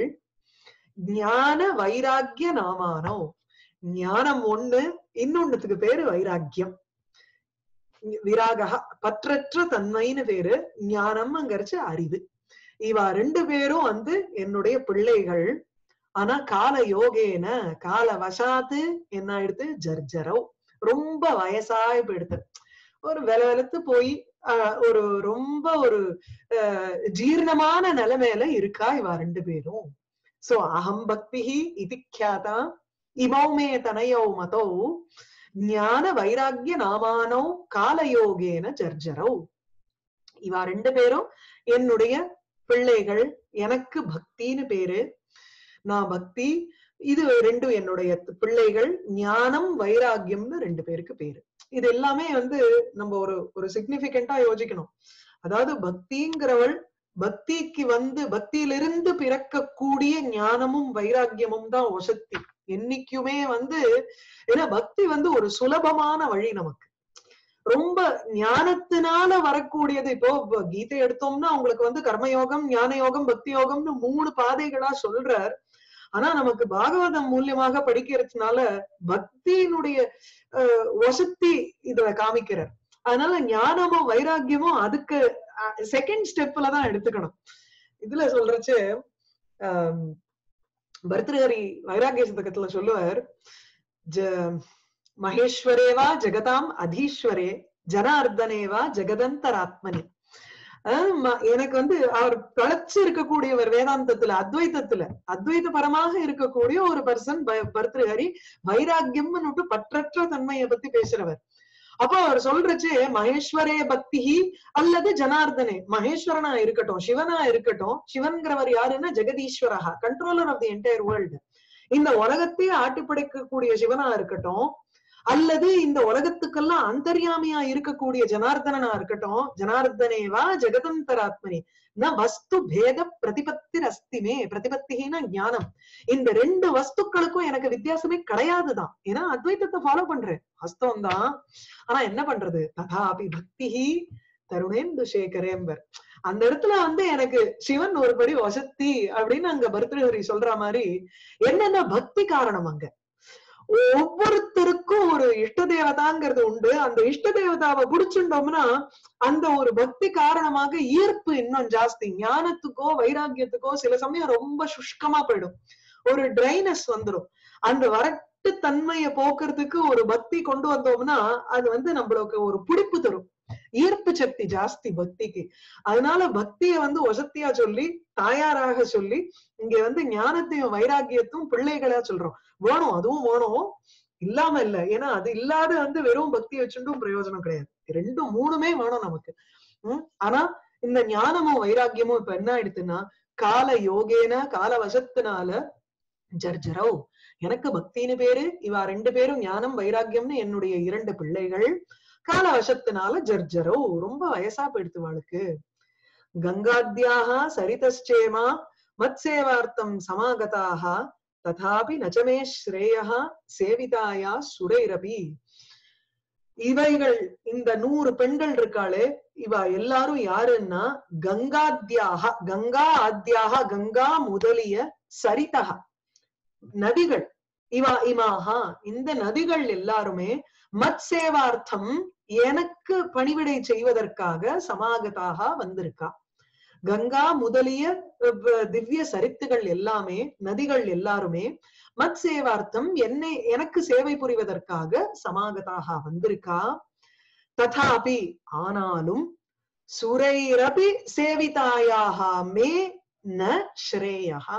ஞான வைராக்கிய நாமானோ ஞானம் ஒண்ணு இன்னொன்னுத்துக்கு பேரு வைராக்கியம் விராகா பற்றற்ற தன்மைன்னு பேரு ஞானம்ங்கிறச்சு அறிவு இவ ரெண்டு பேரும் வந்து என்னுடைய பிள்ளைகள் ஆனா கால யோகேன கால வசாத்து என்ன ஆயிடுத்து ஜர்ஜரோ ரொம்ப வயசாய் போயிடுது ஒரு வெல வெலத்து போய் ஆஹ், ஒரு ரொம்ப ஒரு ஆஹ், ஜீர்ணமான நிலைமையில இருக்கா இவ ரெண்டு பேரும் சோ அகம் பக்திஹி இது கியாதா இமௌ மே தனயோ மதோ ஞான வைராக்கிய நாமானோ காலயோகேன ஜர்ஜரோ இவ ரெண்டு பேரும் என்னுடைய பிள்ளைகள் எனக்கு பக்தின்னு பேரு நான் பக்தி இது ரெண்டும் என்னுடைய பிள்ளைகள் ஞானம் வைராக்கியம்னு ரெண்டு பேருக்கு பேரு இது எல்லாமே வந்து நம்ம ஒரு ஒரு சிக்னிபிகண்டா யோசிக்கணும் அதாவது பக்திங்கிறவள் பக்திக்கு வந்து பக்தியிலிருந்து பிறக்கக்கூடிய ஞானமும் வைராக்கியமும் தான் ஒசத்தி என்னைக்குமே வந்து ஏன்னா பக்தி வந்து ஒரு சுலபமான வழி நமக்கு ரொம்ப ஞானத்தினால வரக்கூடியது இப்போ இப்ப கீதை எடுத்தோம்னா உங்களுக்கு வந்து கர்மயோகம் ஞான யோகம் பக்தி யோகம்னு மூணு பாதைகளா சொல்றார் ஆனா நமக்கு பாகவதம் மூலியமாக படிக்கிறதுனால பக்தியினுடைய அஹ், வசத்தி இதுல காமிக்கிறார் அதனால ஞானமும் வைராக்கியமும் அதுக்கு செகண்ட் ஸ்டெப்ல தான் எடுத்துக்கணும் இதுல சொல்றச்சு ஆஹ் பர்திருஹரி வைராக்கிய சதகத்துல சொல்லுவார் ஜ மகேஸ்வரேவா ஜெகதாம் அதீஸ்வரே ஜனார்தனேவா ஜெகதந்தராத்மனி ஆஹ் ம- எனக்கு வந்து அவர் தழைச்சு இருக்கக்கூடியவர் வேதாந்தத்துல அத்வைத்தத்துல அத்வைத பரமாக இருக்கக்கூடிய ஒரு பர்சன் பர்திருஹரி வைராக்கியம்னு பற்றற்ற தன்மையை பத்தி பேசுறவர் அப்போ அவர் சொல்றச்சு மகேஸ்வரே பக்திஹி அல்லது ஜனார்தனே மகேஸ்வரனா இருக்கட்டும் சிவனா இருக்கட்டும் சிவன்கிறவர் யாருன்னா ஜெகதீஸ்வரஹா controller of the entire world இந்த உலகத்தையே ஆட்டி படைக்கக்கூடிய சிவனா இருக்கட்டும் அல்லது இந்த உலகத்துக்கெல்லாம் அந்தர்யாமியா இருக்கக்கூடிய ஜனார்தனனா இருக்கட்டும் ஜனார்தனேவா ஜெகதந்தராத்மனி ந வஸ்து பேத பிரதிபத்தி அஸ்திமே பிரதிபத்தினா ஞானம் இந்த ரெண்டு வஸ்துக்களுக்கும் எனக்கு வித்தியாசமே கிடையாதுதான் ஏன்னா அத்வைத்தத்தை ஃபாலோ பண்றேன் வாஸ்தவம் தான் ஆனா என்ன பண்றது ததாபி பக்திஹி தருணேந்து சேகரேம்பர் அந்த இடத்துல வந்து எனக்கு சிவன் ஒரு படி வசத்தி அப்படின்னு அங்க பர்திருஹரி சொல்ற மாதிரி என்னென்ன பக்தி காரணம் அங்க ஒவ்வொருத்தருக்கும் ஒரு இஷ்ட தேவதாங்கிறது உண்டு அந்த இஷ்ட தேவதாவை புடிச்சுட்டோம்னா அந்த ஒரு பக்தி காரணமாக ஈர்ப்பு இன்னும் ஜாஸ்தி ஞானத்துக்கோ வைராக்கியத்துக்கோ சில சமயம் ரொம்ப சுஷ்கமா போயிடும் ஒரு ட்ரைனஸ் வந்துடும் அந்த வரட்டு தன்மையை போக்குறதுக்கு ஒரு பக்தி கொண்டு வந்தோம்னா அது வந்து நம்மளுக்கு ஒரு பிடிப்பு தரும் ஈர்ப்பு சக்தி ஜாஸ்தி பக்திக்கு அதனால பக்தியை வந்து வசத்தியா சொல்லி தாயாராக சொல்லி இங்க வந்து ஞானத்தையும் வைராக்கியத்தையும் பிள்ளைகளா சொல்றோம் வேணும் அதுவும் வேணும் இல்லாம இல்ல ஏன்னா அது இல்லாத வந்து வெறும் பக்தி வச்சுட்டும் பிரயோஜனம் கிடையாது ரெண்டும் மூணுமே வேணும் நமக்கு உம் ஆனா இந்த ஞானமும் வைராக்கியமும் இப்ப என்ன ஆயிடுத்துன்னா கால யோகேன கால வசத்தினால ஜர்ஜரோ எனக்கு பக்தின்னு பேரு இவா ரெண்டு பேரும் ஞானம் வைராக்கியம்னு என்னுடைய இரண்டு பிள்ளைகள் கால வசத்தினால ஜர்ஜரோ ரொம்ப வயசா போயிடுத்து வாளுக்கு கங்காத்யாக சரிதச்சேமா மத்சேவார்த்தம் சமாகதாக ததாபி நச்சமே ஸ்ரேயா சேவிதாயா சுரைரபி இவைகள் இந்த நூறு பெண்கள் இருக்காளே இவ எல்லாரும் யாருன்னா கங்காத்யாக கங்கா ஆத்யாக கங்கா முதலிய சரிதக நதிகள் இவா இமாஹா இந்த நதிகள் எல்லாருமே மத் சேவார்த்தம் எனக்கு பணிவிடை செய்வதற்காக சமாகதாக வந்திருக்கா கங்கா முதலிய அஹ், திவ்ய சரித்துகள் எல்லாமே நதிகள் எல்லாருமே மத் சேவார்த்தம் என்னை எனக்கு சேவை புரிவதற்காக சமாகதாக வந்திருக்கா ததாபி ஆனாலும் சுரைரபி சேவிதாயாக மே ந ஸ்ரேயா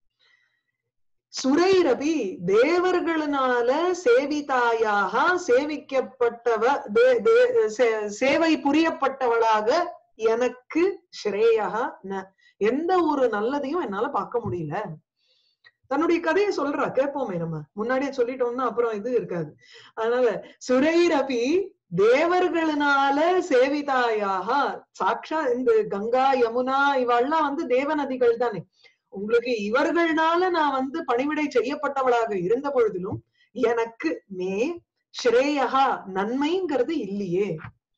சுரைரபி தேவர்களினால சேவிதாயாக சேவிக்கப்பட்டவ தே- தே- சே- சேவை புரியப்பட்டவளாக எனக்கு ஸ்ரேயா ந எந்த ஒரு நல்லதையும் என்னால பார்க்க முடியல தன்னுடைய கதையை சொல்றா கேட்போமே நம்ம முன்னாடியே சொல்லிட்டோம்னா அப்புறம் இது இருக்காது அதனால சுரைரபி தேவர்களினால சேவிதாயாக சாக்ஷா இந்த கங்கா யமுனா இவெல்லாம் வந்து தேவநதிகள் தானே உங்களுக்கு இவர்கள்னால நான் வந்து பணிவிடை செய்யப்பட்டவளாக இருந்த பொழுதிலும் எனக்கு மே ஸ்ரேயா நன்மைங்கிறது இல்லையே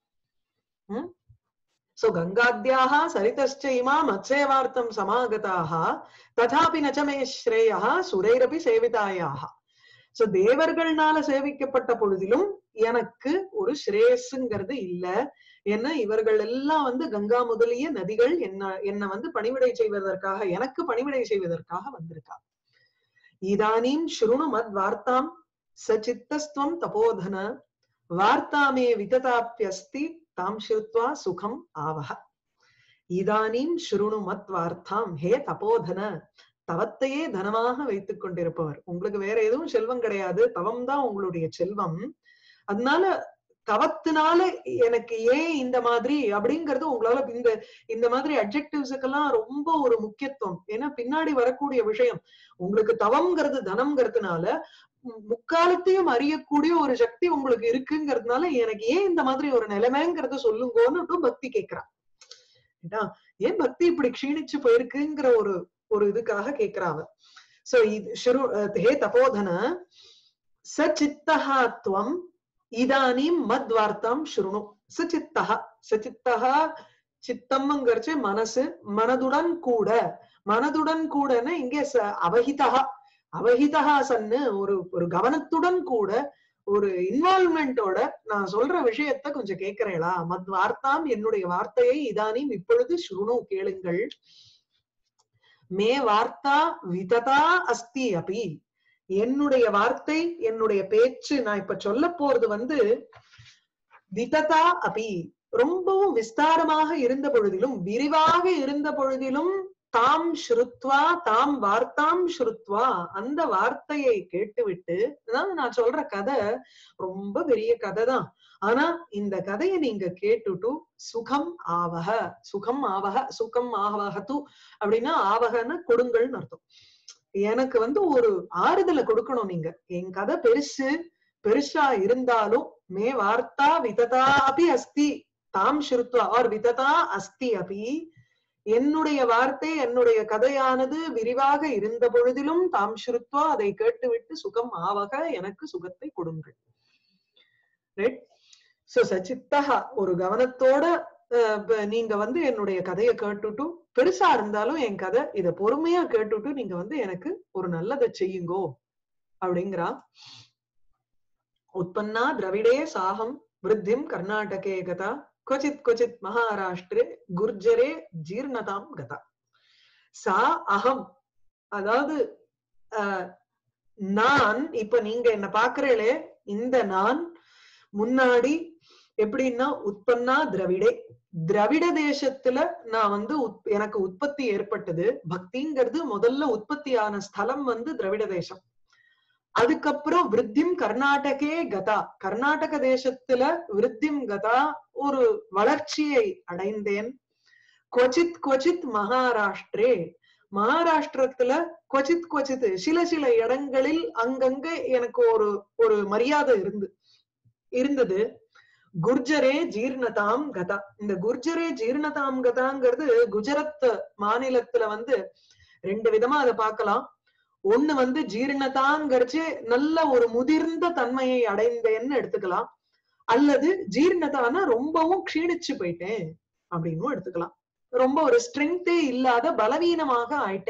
சோ கங்காத்யாக சரிதश्च இமா மத்சேவார்த்தம் சமாகதாக ததாபி நச்சமே ஸ்ரேயா சுரைரபி சேவிதாயாக சோ தேவர்கள்னால சேவிக்கப்பட்ட பொழுதிலும் எனக்கு ஒரு ஸ்ரேயஸுங்கிறது இல்ல ஏன்னா இவர்கள் எல்லாம் வந்து கங்கா முதலிய நதிகள் என்ன என்ன வந்து பணிவிடை செய்வதற்காக எனக்கு பணிவிடை செய்வதற்காக வந்திருக்கா இதானீம் ஸ்ருணு மத் வார்த்தாம் சச்சித்தஸ்துவம் தபோதன வார்த்தாமே விததாப்பியஸ்தி தாம் ஸ்ருத்வா சுகம் ஆவஹ இதானீம் ஸ்ருணு மத் வார்த்தாம் ஹே தபோதன தவத்தையே தனமாக வைத்துக் கொண்டிருப்பவர் உங்களுக்கு வேற எதுவும் செல்வம் கிடையாது தவம் தான் உங்களுடைய செல்வம் அதனால தவத்தினால எனக்கு ஏன் இந்த மாதிரி அப்படிங்கறது உங்களால இந்த இந்த மாதிரி அப்ஜெக்டிவ்ஸுக்கெல்லாம் ரொம்ப ஒரு முக்கியத்துவம் ஏன்னா பின்னாடி வரக்கூடிய விஷயம் உங்களுக்கு தவம்ங்கிறது தனம்ங்கிறதுனால மு- முக்காலத்தையும் அறியக்கூடிய ஒரு சக்தி உங்களுக்கு இருக்குங்கிறதுனால எனக்கு ஏன் இந்த மாதிரி ஒரு நிலைமைங்கிறத சொல்லுங்கன்னு பக்தி கேக்குறான் ஏன்னா, ஏன் பக்தி இப்படி க்ஷீணிச்சு போயிருக்குங்கிற ஒரு ஒரு இதுக்காக கேக்குறாவ சோ இது ஸ்ரு அஹ் ஹே தபோதன சச்சித்தஹா துவம் இதானீம் மத்வார்த்தாம் ஸ்ருணு சச்சித்தஹ சச்சித்தஹ சித்தம்ங்கிறச்சு மனசு மனதுடன் கூட மனதுடன் கூடன்னு இங்கே ச- அவஹிதஹா அவஹிதஹா சன்னு ஒரு ஒரு கவனத்துடன் கூட ஒரு இன்வால்மெண்டோட நான் சொல்ற விஷயத்த கொஞ்சம் கேட்கிறேளா மத் வார்த்தாம் என்னுடைய வார்த்தையை இதானீம் இப்பொழுது ஸ்ருணு கேளுங்கள் மே வார்த்தா விததா அஸ்தி அபி என்னுடைய வார்த்தை என்னுடைய பேச்சு நான் இப்ப சொல்ல போறது வந்து விததா அபி ரொம்பவும் விஸ்தாரமாக இருந்த பொழுதிலும் விரிவாக இருந்த பொழுதிலும் தாம் ஸ்ருத்வா தாம் வார்த்தாம் ஸ்ருத்வா அந்த வார்த்தையை கேட்டுவிட்டு அதாவது நான் சொல்ற கதை ரொம்ப பெரிய கதை தான் ஆனா இந்த கதையை நீங்க கேட்டுட்டு சுகம் ஆவக சுகம் ஆவக சுகம் ஆவகத்து அப்படின்னா ஆவகன்னு கொடுங்கள்னு அர்த்தம் எனக்கு வந்து ஒரு ஆறுதலை கொடுக்கணும் நீங்க என் கதை பெருசு பெருசா இருந்தாலும் மே வார்த்தா விததா அபி அஸ்தி தாம் ஸ்ருத்வா ஆர் விததா அஸ்தி அபி என்னுடைய வார்த்தை என்னுடைய கதையானது விரிவாக இருந்த பொழுதிலும் தாம் ஸ்ருத்வா அதை கேட்டுவிட்டு சுகம் ஆவக எனக்கு சுகத்தை கொடுங்கள் ரைட் சோ சச்சித்தஹா ஒரு கவனத்தோட அஹ், ப- நீங்க வந்து என்னுடைய கதையை கேட்டுட்டு பெருசா இருந்தாலும் என் கதை இத பொறுமையா கேட்டுட்டு நீங்க வந்து எனக்கு ஒரு நல்லதை செய்யுங்கோ அப்படிங்கிறா உற்பன்னா திரவிடே சாகம் விருத்திம் கர்நாடகே கதா क्वचित् क्वचित् மகாராஷ்டிரே குர்ஜரே ஜீர்ணதாம் கதா சா அகம் அதாவது அஹ், நான் இப்ப நீங்க என்ன பாக்குறீங்களே இந்த நான் முன்னாடி எப்படின்னா உற்பன்னா திரவிடே திரவிட தேசத்துல நான் வந்து உத்- எனக்கு உற்பத்தி ஏற்பட்டது பக்திங்கிறது முதல்ல உற்பத்தியான ஸ்தலம் வந்து திரவிட தேசம் அதுக்கப்புறம் விருத்திம் கர்நாடகே கதா கர்நாடக தேசத்துல விருத்திம் கதா ஒரு வளர்ச்சியை அடைந்தேன் கொச்சித் கொச்சித் மகாராஷ்டிரே மகாராஷ்டிரத்துல கொச்சித் கொச்சித் சில சில இடங்களில் அங்கங்க எனக்கு ஒரு ஒரு மரியாதை இருந்து இருந்தது குர்ஜரே ஜீர்ணதாம் கதா இந்த குர்ஜரே ஜீர்ணதாம் கதாங்கிறது குஜராத் மாநிலத்துல வந்து ரெண்டு விதமா அதை பார்க்கலாம் ஒண்ணு வந்து ஜீர்ணதாங்கிறச்சு நல்ல ஒரு முதிர்ந்த தன்மையை அடைந்தேன்னு எடுத்துக்கலாம் அல்லது ஜீர்ணதானா ரொம்பவும் க்ஷீணிச்சு போயிட்டேன் அப்படின்னும் எடுத்துக்கலாம் ரொம்ப ஒரு ஸ்ட்ரென்த்தே இல்லாத பலவீனமாக ஆயிட்டேன்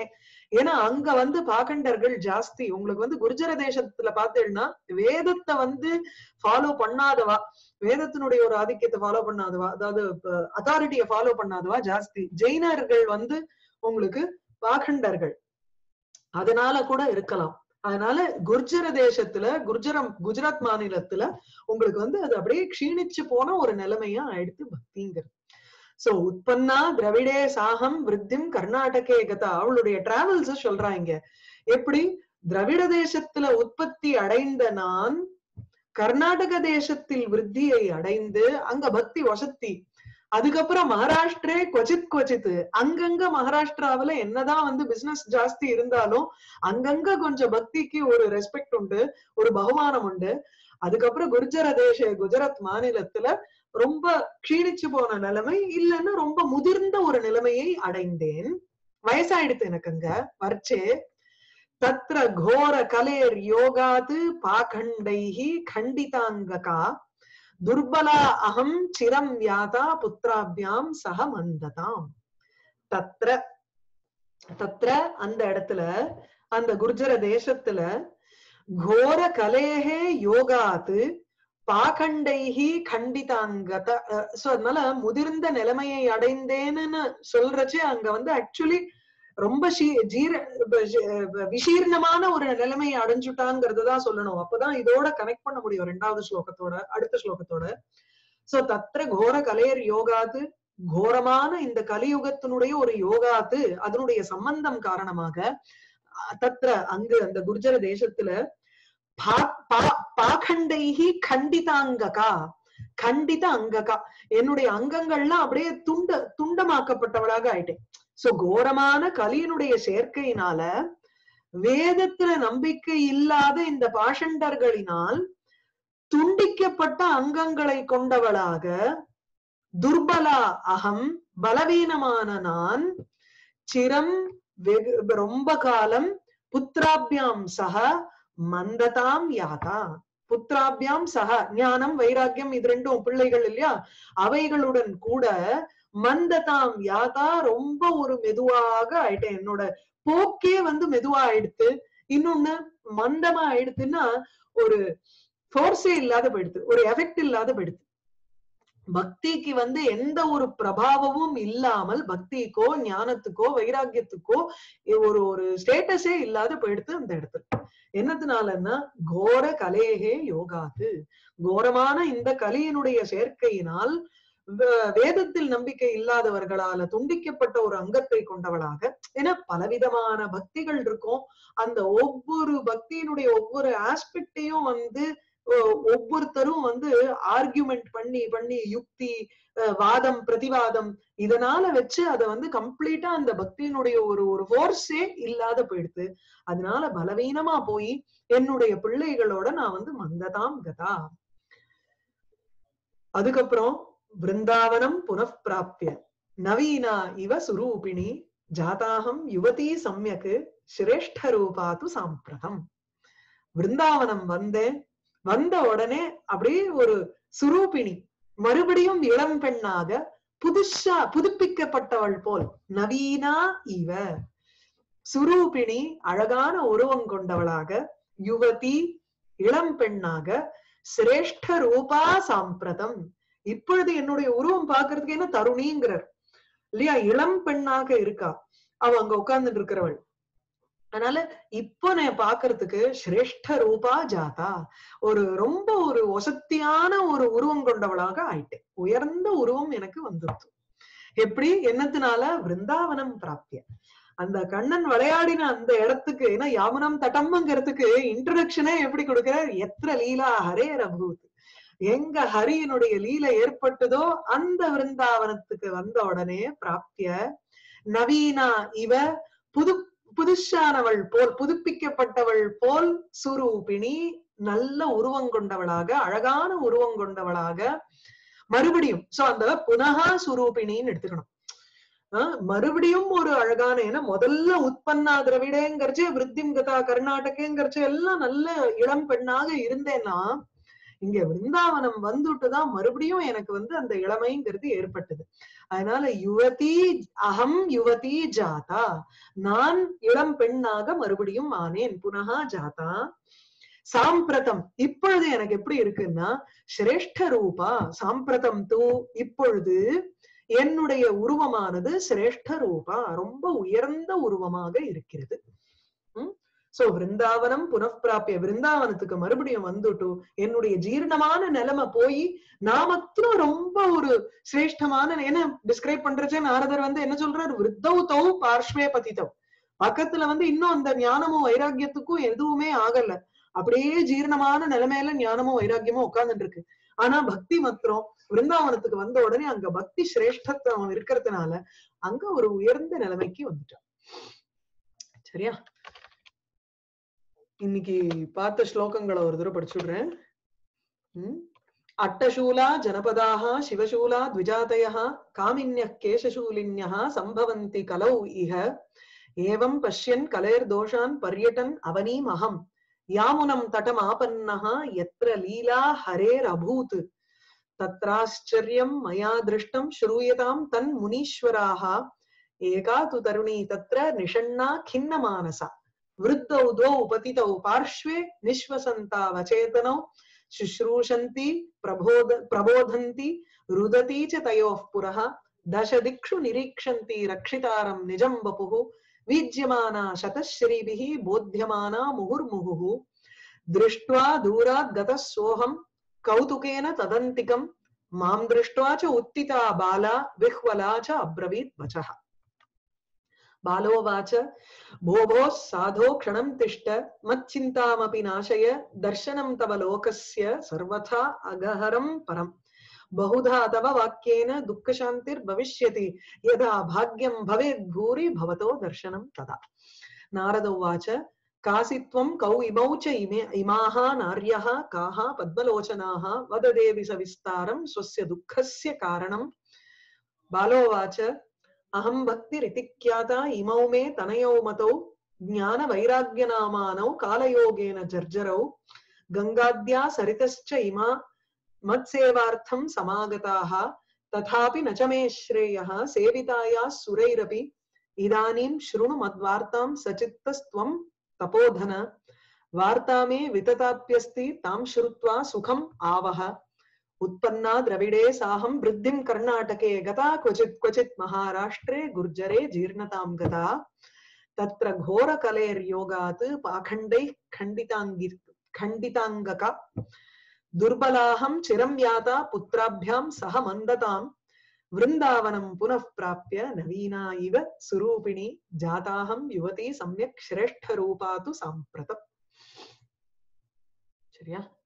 ஏன்னா அங்க வந்து பாகண்டர்கள் ஜாஸ்தி உங்களுக்கு வந்து குர்ஜர தேசத்துல பார்த்தீங்கன்னா வேதத்தை வந்து ஃபாலோ பண்ணாதவா வேதத்தினுடைய ஒரு ஆதிக்கத்தை ஃபாலோ பண்ணாதவா அதாவது அத்தாரிட்டியை ஃபாலோ பண்ணாதவா ஜாஸ்தி ஜெயினர்கள் வந்து உங்களுக்கு பாகண்டர்கள் அதனால கூட இருக்கலாம் அதனால குர்ஜர தேசத்துல குர்ஜரம் குஜராத் மாநிலத்துல உங்களுக்கு வந்து அது அப்படியே க்ஷீணிச்சு போன ஒரு நிலைமையா ஆயிடுத்து பக்திங்கிறது சோ உற்பன்னா திரவிடே சாகம் விருத்திம் கர்நாடகே கதா அவளுடைய டிராவல்ஸ் சொல்றாங்க எப்படி திரவிட தேசத்துல உற்பத்தி அடைந்த நான் கர்நாடக தேசத்தில் விருத்தியை அடைந்து அங்க பக்தி வசத்தி அதுக்கப்புறம் மகாராஷ்டிரே கொச்சித் கொச்சித்து அங்கங்க மகாராஷ்டிராவில என்னதான் வந்து பிசினஸ் ஜாஸ்தி இருந்தாலும் அங்கங்க கொஞ்சம் பக்திக்கு ஒரு ரெஸ்பெக்ட் உண்டு ஒரு பகுமானம் உண்டு அதுக்கப்புறம் குர்ஜர தேச குஜராத் மாநிலத்துல ரொம்ப க்ஷீணிச்சு போன நிலைமை இல்லைன்னா ரொம்ப முதிர்ந்த ஒரு நிலைமையை அடைந்தேன் வயசாயிடுத்து எனக்கு அங்க வர்ச்சே தத்ர கோர கலேர் யோகாது பாகண்டைஹி கண்டிதாங்ககா துர்பலா அகம் சிரம் யாதா புத்திராபியாம் சக மந்ததாம் தத்ர தத்ர அந்த இடத்துல அந்த குர்ஜர தேசத்துல கோர கலேஹே யோகாத்து பாகண்டைஹி கண்டிதாங்கத சோ அதனால முதிர்ந்த நிலைமையை அடைந்தேன்னு சொல்றச்சு அங்க வந்து ஆக்சுவலி ரொம்ப ஜீர விஷீர்ணமான ஒரு நிலைமையை அடைஞ்சுட்டாங்கிறது தான் சொல்லணும் அப்பதான் இதோட கனெக்ட் பண்ண முடியும் ரெண்டாவது ஸ்லோகத்தோட அடுத்த ஸ்லோகத்தோட சோ தத்திர கோர கலையர் யோகாத்து கோரமான இந்த கலியுகத்தினுடைய ஒரு யோகாத்து அதனுடைய சம்பந்தம் காரணமாக தத்திர அங்கு அந்த குர்ஜர தேசத்துல பாகண்டைஹி கண்டிதாங்ககா கண்டித அங்ககா என்னுடைய அங்கங்கள்லாம் அப்படியே துண்ட துண்டமாக்கப்பட்டவளாக ஆயிட்டேன் சோ கோரமான கலியினுடைய சேர்க்கையினால வேதத்துல நம்பிக்கை இல்லாத இந்த பாஷண்டர்களினால் துண்டிக்கப்பட்ட அங்கங்களை கொண்டவளாக துர்பலா அகம் பலவீனமான நான் சிரம் வெகு ரொம்ப காலம் புத்திராபியாம் சக மந்ததாம் யாதா புத்திராபியாம் சக ஞானம் வைராக்கியம் இது ரெண்டும் பிள்ளைகள் இல்லையா அவைகளுடன் கூட மந்ததாம் யாதா ரொம்ப ஒரு மெதுவாக ஆயிட்டேன் என்னோட போக்கே வந்து மெதுவா ஆயிடுத்து இன்னொன்னு மந்தமா ஆயிடுத்துன்னா ஒரு ஃபோர்ஸே இல்லாத போயிடுது ஒரு எஃபெக்ட் இல்லாத போயிடுது பக்திக்கு வந்து எந்த ஒரு பிரபாவமும் இல்லாமல் பக்திக்கோ ஞானத்துக்கோ வைராக்கியத்துக்கோ ஒரு ஒரு ஸ்டேட்டஸே இல்லாத போயிடுது அந்த இடத்துல என்னத்தினாலன்னா கோர கலேகே யோகாது கோரமான இந்த கலியினுடைய சேர்க்கையினால் வேதத்தில் நம்பிக்கை இல்லாதவர்களால துண்டிக்கப்பட்ட ஒரு அங்கத்தை கொண்டவளாக ஏன்னா பலவிதமான பக்திகள் இருக்கும் அந்த ஒவ்வொரு பக்தியினுடைய ஒவ்வொரு ஆஸ்பெக்டையும் வந்து ஒவ்வொருத்தரும் வந்து ஆர்கியூமெண்ட் பண்ணி பண்ணி யுக்தி வாதம் பிரதிவாதம் இதனால வச்சு அதை வந்து கம்ப்ளீட்டா அந்த பக்தியினுடைய ஒரு ஒரு ஃபோர்ஸே இல்லாத போயிடுது அதனால பலவீனமா போய் என்னுடைய பிள்ளைகளோட நான் வந்து மந்ததாம் கதா அதுக்கப்புறம் பிருந்தாவனம் புனப்பிராப்பிய நவீனா இவ சுரூபிணி ஜாதாகம் யுவதி சம்யக்கு சிரேஷ்ட ரூபாத்து சாம்பிரதம் பிருந்தாவனம் வந்தேன் வந்த உடனே அப்படியே ஒரு சுரூபிணி மறுபடியும் இளம் பெண்ணாக புதுசா புதுப்பிக்கப்பட்டவள் போல் நவீனா இவ சுரூபிணி அழகான உருவம் கொண்டவளாக யுவதி இளம் பெண்ணாக சிரேஷ்ட ரூபா சாம்பிரதம் இப்பொழுது என்னுடைய உருவம் பாக்குறதுக்கு என்ன தருணிங்கிறார் இல்லையா இளம் பெண்ணாக இருக்கா அவ அங்க உட்கார்ந்துட்டு இருக்கிறவள் அதனால இப்போ நான் பாக்குறதுக்கு சிரேஷ்ட ரூபா ஜாதா ஒரு ரொம்ப ஒரு ஒசத்தியான ஒரு உருவம் கொண்டவளாக ஆயிட்டேன் உயர்ந்த உருவம் எனக்கு வந்துருது எப்படி என்னத்தினால பிருந்தாவனம் பிராப்திய அந்த கண்ணன் விளையாடின அந்த இடத்துக்கு ஏன்னா யாமனம் தட்டம்ங்கிறதுக்கு இன்ட்ரடக்ஷனே எப்படி கொடுக்கிறார் எத்திர லீலா ஹரே ரபூத் எங்க ஹரியினுடைய லீல ஏற்பட்டதோ அந்த விருந்தாவனத்துக்கு வந்த உடனே பிராப்திய நவீனா இவ புது புதுசானவள் போல் புதுப்பிக்கப்பட்டவள் போல் சுரூபிணி நல்ல உருவம் கொண்டவளாக அழகான உருவம் கொண்டவளாக மறுபடியும் சோ அந்த புனகா சுரூபிணின்னு எடுத்துக்கணும் மறுபடியும் ஒரு அழகான ஏன்னா முதல்ல உற்பன்னா திரவிடேங்கிறச்சு விருத்திம் கதா கர்நாடகங்கிறச்சு எல்லாம் நல்ல இளம் பெண்ணாக இருந்தேன்னா இங்க விருந்தாவனம் வந்துட்டுதான் மறுபடியும் எனக்கு வந்து அந்த இளமைங்கிறது ஏற்பட்டது அதனால யுவதி அகம் யுவதி ஜாதா நான் இளம் பெண்ணாக மறுபடியும் ஆனேன் புனகா ஜாதா சாம்பிரதம் இப்பொழுது எனக்கு எப்படி இருக்குன்னா சிரேஷ்ட ரூபா சாம்பிரதம் தூ இப்பொழுது என்னுடைய உருவமானது சிரேஷ்ட ரூபா ரொம்ப உயர்ந்த உருவமாக இருக்கிறது உம் சோ விருந்தாவனம் புனப்பிராப்பிய விருந்தாவனத்துக்கு மறுபடியும் வந்துட்டு என்னுடைய ஜீரணமான நிலைமை போய் நான் மாத்திரம் ரொம்ப ஒரு சிரேஷ்டமான என்ன டிஸ்கிரைப் பண்றச்சே நாரதர் வந்து என்ன சொல்றாரு விருத்தௌ தௌ பார்ஷ்வே பதித்தவ் பக்கத்துல வந்து இன்னும் அந்த ஞானமும் வைராக்கியத்துக்கும் எதுவுமே ஆகல அப்படியே ஜீரணமான நிலைமையில ஞானமும் வைராக்கியமும் உட்கார்ந்துட்டு இருக்கு ஆனா பக்தி மாத்திரம் விருந்தாவனத்துக்கு வந்த உடனே அங்க பக்தி சிரேஷ்டத்துவம் இருக்கிறதுனால அங்க ஒரு உயர்ந்த நிலைமைக்கு வந்துட்டான் சரியா இன்னைக்கு பார்த்த ஸ்லோகங்களை ஒரு தடவை படிச்சுடுறேன் உம் அட்டசூலா ஜனபதாக சிவசூலா த்விஜாதய காமின்ய கேசசூலின்ய சம்பவந்தி கலௌ இஹ ஏவம் பஷ்யன் கலேர்தோஷான் பர்யட்டன் அவனீம் அகம் யாமுனம் தட்டமாபன்னः यत्र लीला हरेरभूत् तत्राश्चर्यं मया दृष्टं श्रूयतां तन्मुनीश्वराः एका तु तरुणी तत्र निषण्णा खिन्नमानसा वृद्धौ द्वौ पतितौ पार्श्वे निःश्वसन्तावचेतनौ शुश्रूषन्ति प्रबोध प्रबोधन्ति रुदती च तयोः पुरः दश दिक्षु निरीक्षन्ति रक्षितारं निजं वपुः वीज्यमाना शतश्रीभिः बोध्यमाना मुहुर्मुहुः दृष्ट्वा दूरात् गतः सोऽहं कौतुकेन तदन्तिकं मां दृष्ट्वा च उत्थिता बाला विह्वला च अब्रवीत् वचः बालोवाच भो भोः साधो क्षणं तिष्ठ मच्चिन्तामपि नाशय दर्शनं तव लोकस्य सर्वथा अगहरं परम् बहुधा तव वाक्येन दुःखशान्तिर्भविष्यति यदा भाग्यं भवेद् भूरि भवतो दर्शनं तदा नारद उवाच कासि त्वं कौ इमौ च इमे इमाः नार्यः काः पद्मलोचनाः वद देवि सविस्तारं स्वस्य दुःखस्य कारणम् बालोवाच अहं भक्तिरिति ख्याता इमौ मे तनयौ मतौ ज्ञानवैराग्यनामानौ कालयोगेन जर्जरौ गङ्गाद्या सरितश्च इमा मत्सेवार्थं समागताः तथापि न च मे श्रेयः सेवितायाः सुरैरपि इदानीं शृणु मद्वार्तां सचित्तस्त्वं तपोधन वार्ता मे वितताप्यस्ति तां श्रुत्वा सुखम् आवह उत्पन्ना द्रविडे साहं वृद्धिं कर्णाटके गता क्वचित् क्वचित् महाराष्ट्रे गुर्जरे जीर्णतां गता तत्र घोरकलेर्योगात् पाखण्डैः खण्डिताङ्गि खण्डिताङ्गका दुर्बलाहं चिरं याता पुत्राभ्यां सह मन्दतां वृन्दावनं पुनः प्राप्य नवीना इव सुरूपिणी जाताहं युवती सम्यक् श्रेष्ठरूपा तु साम्प्रतम् சரியா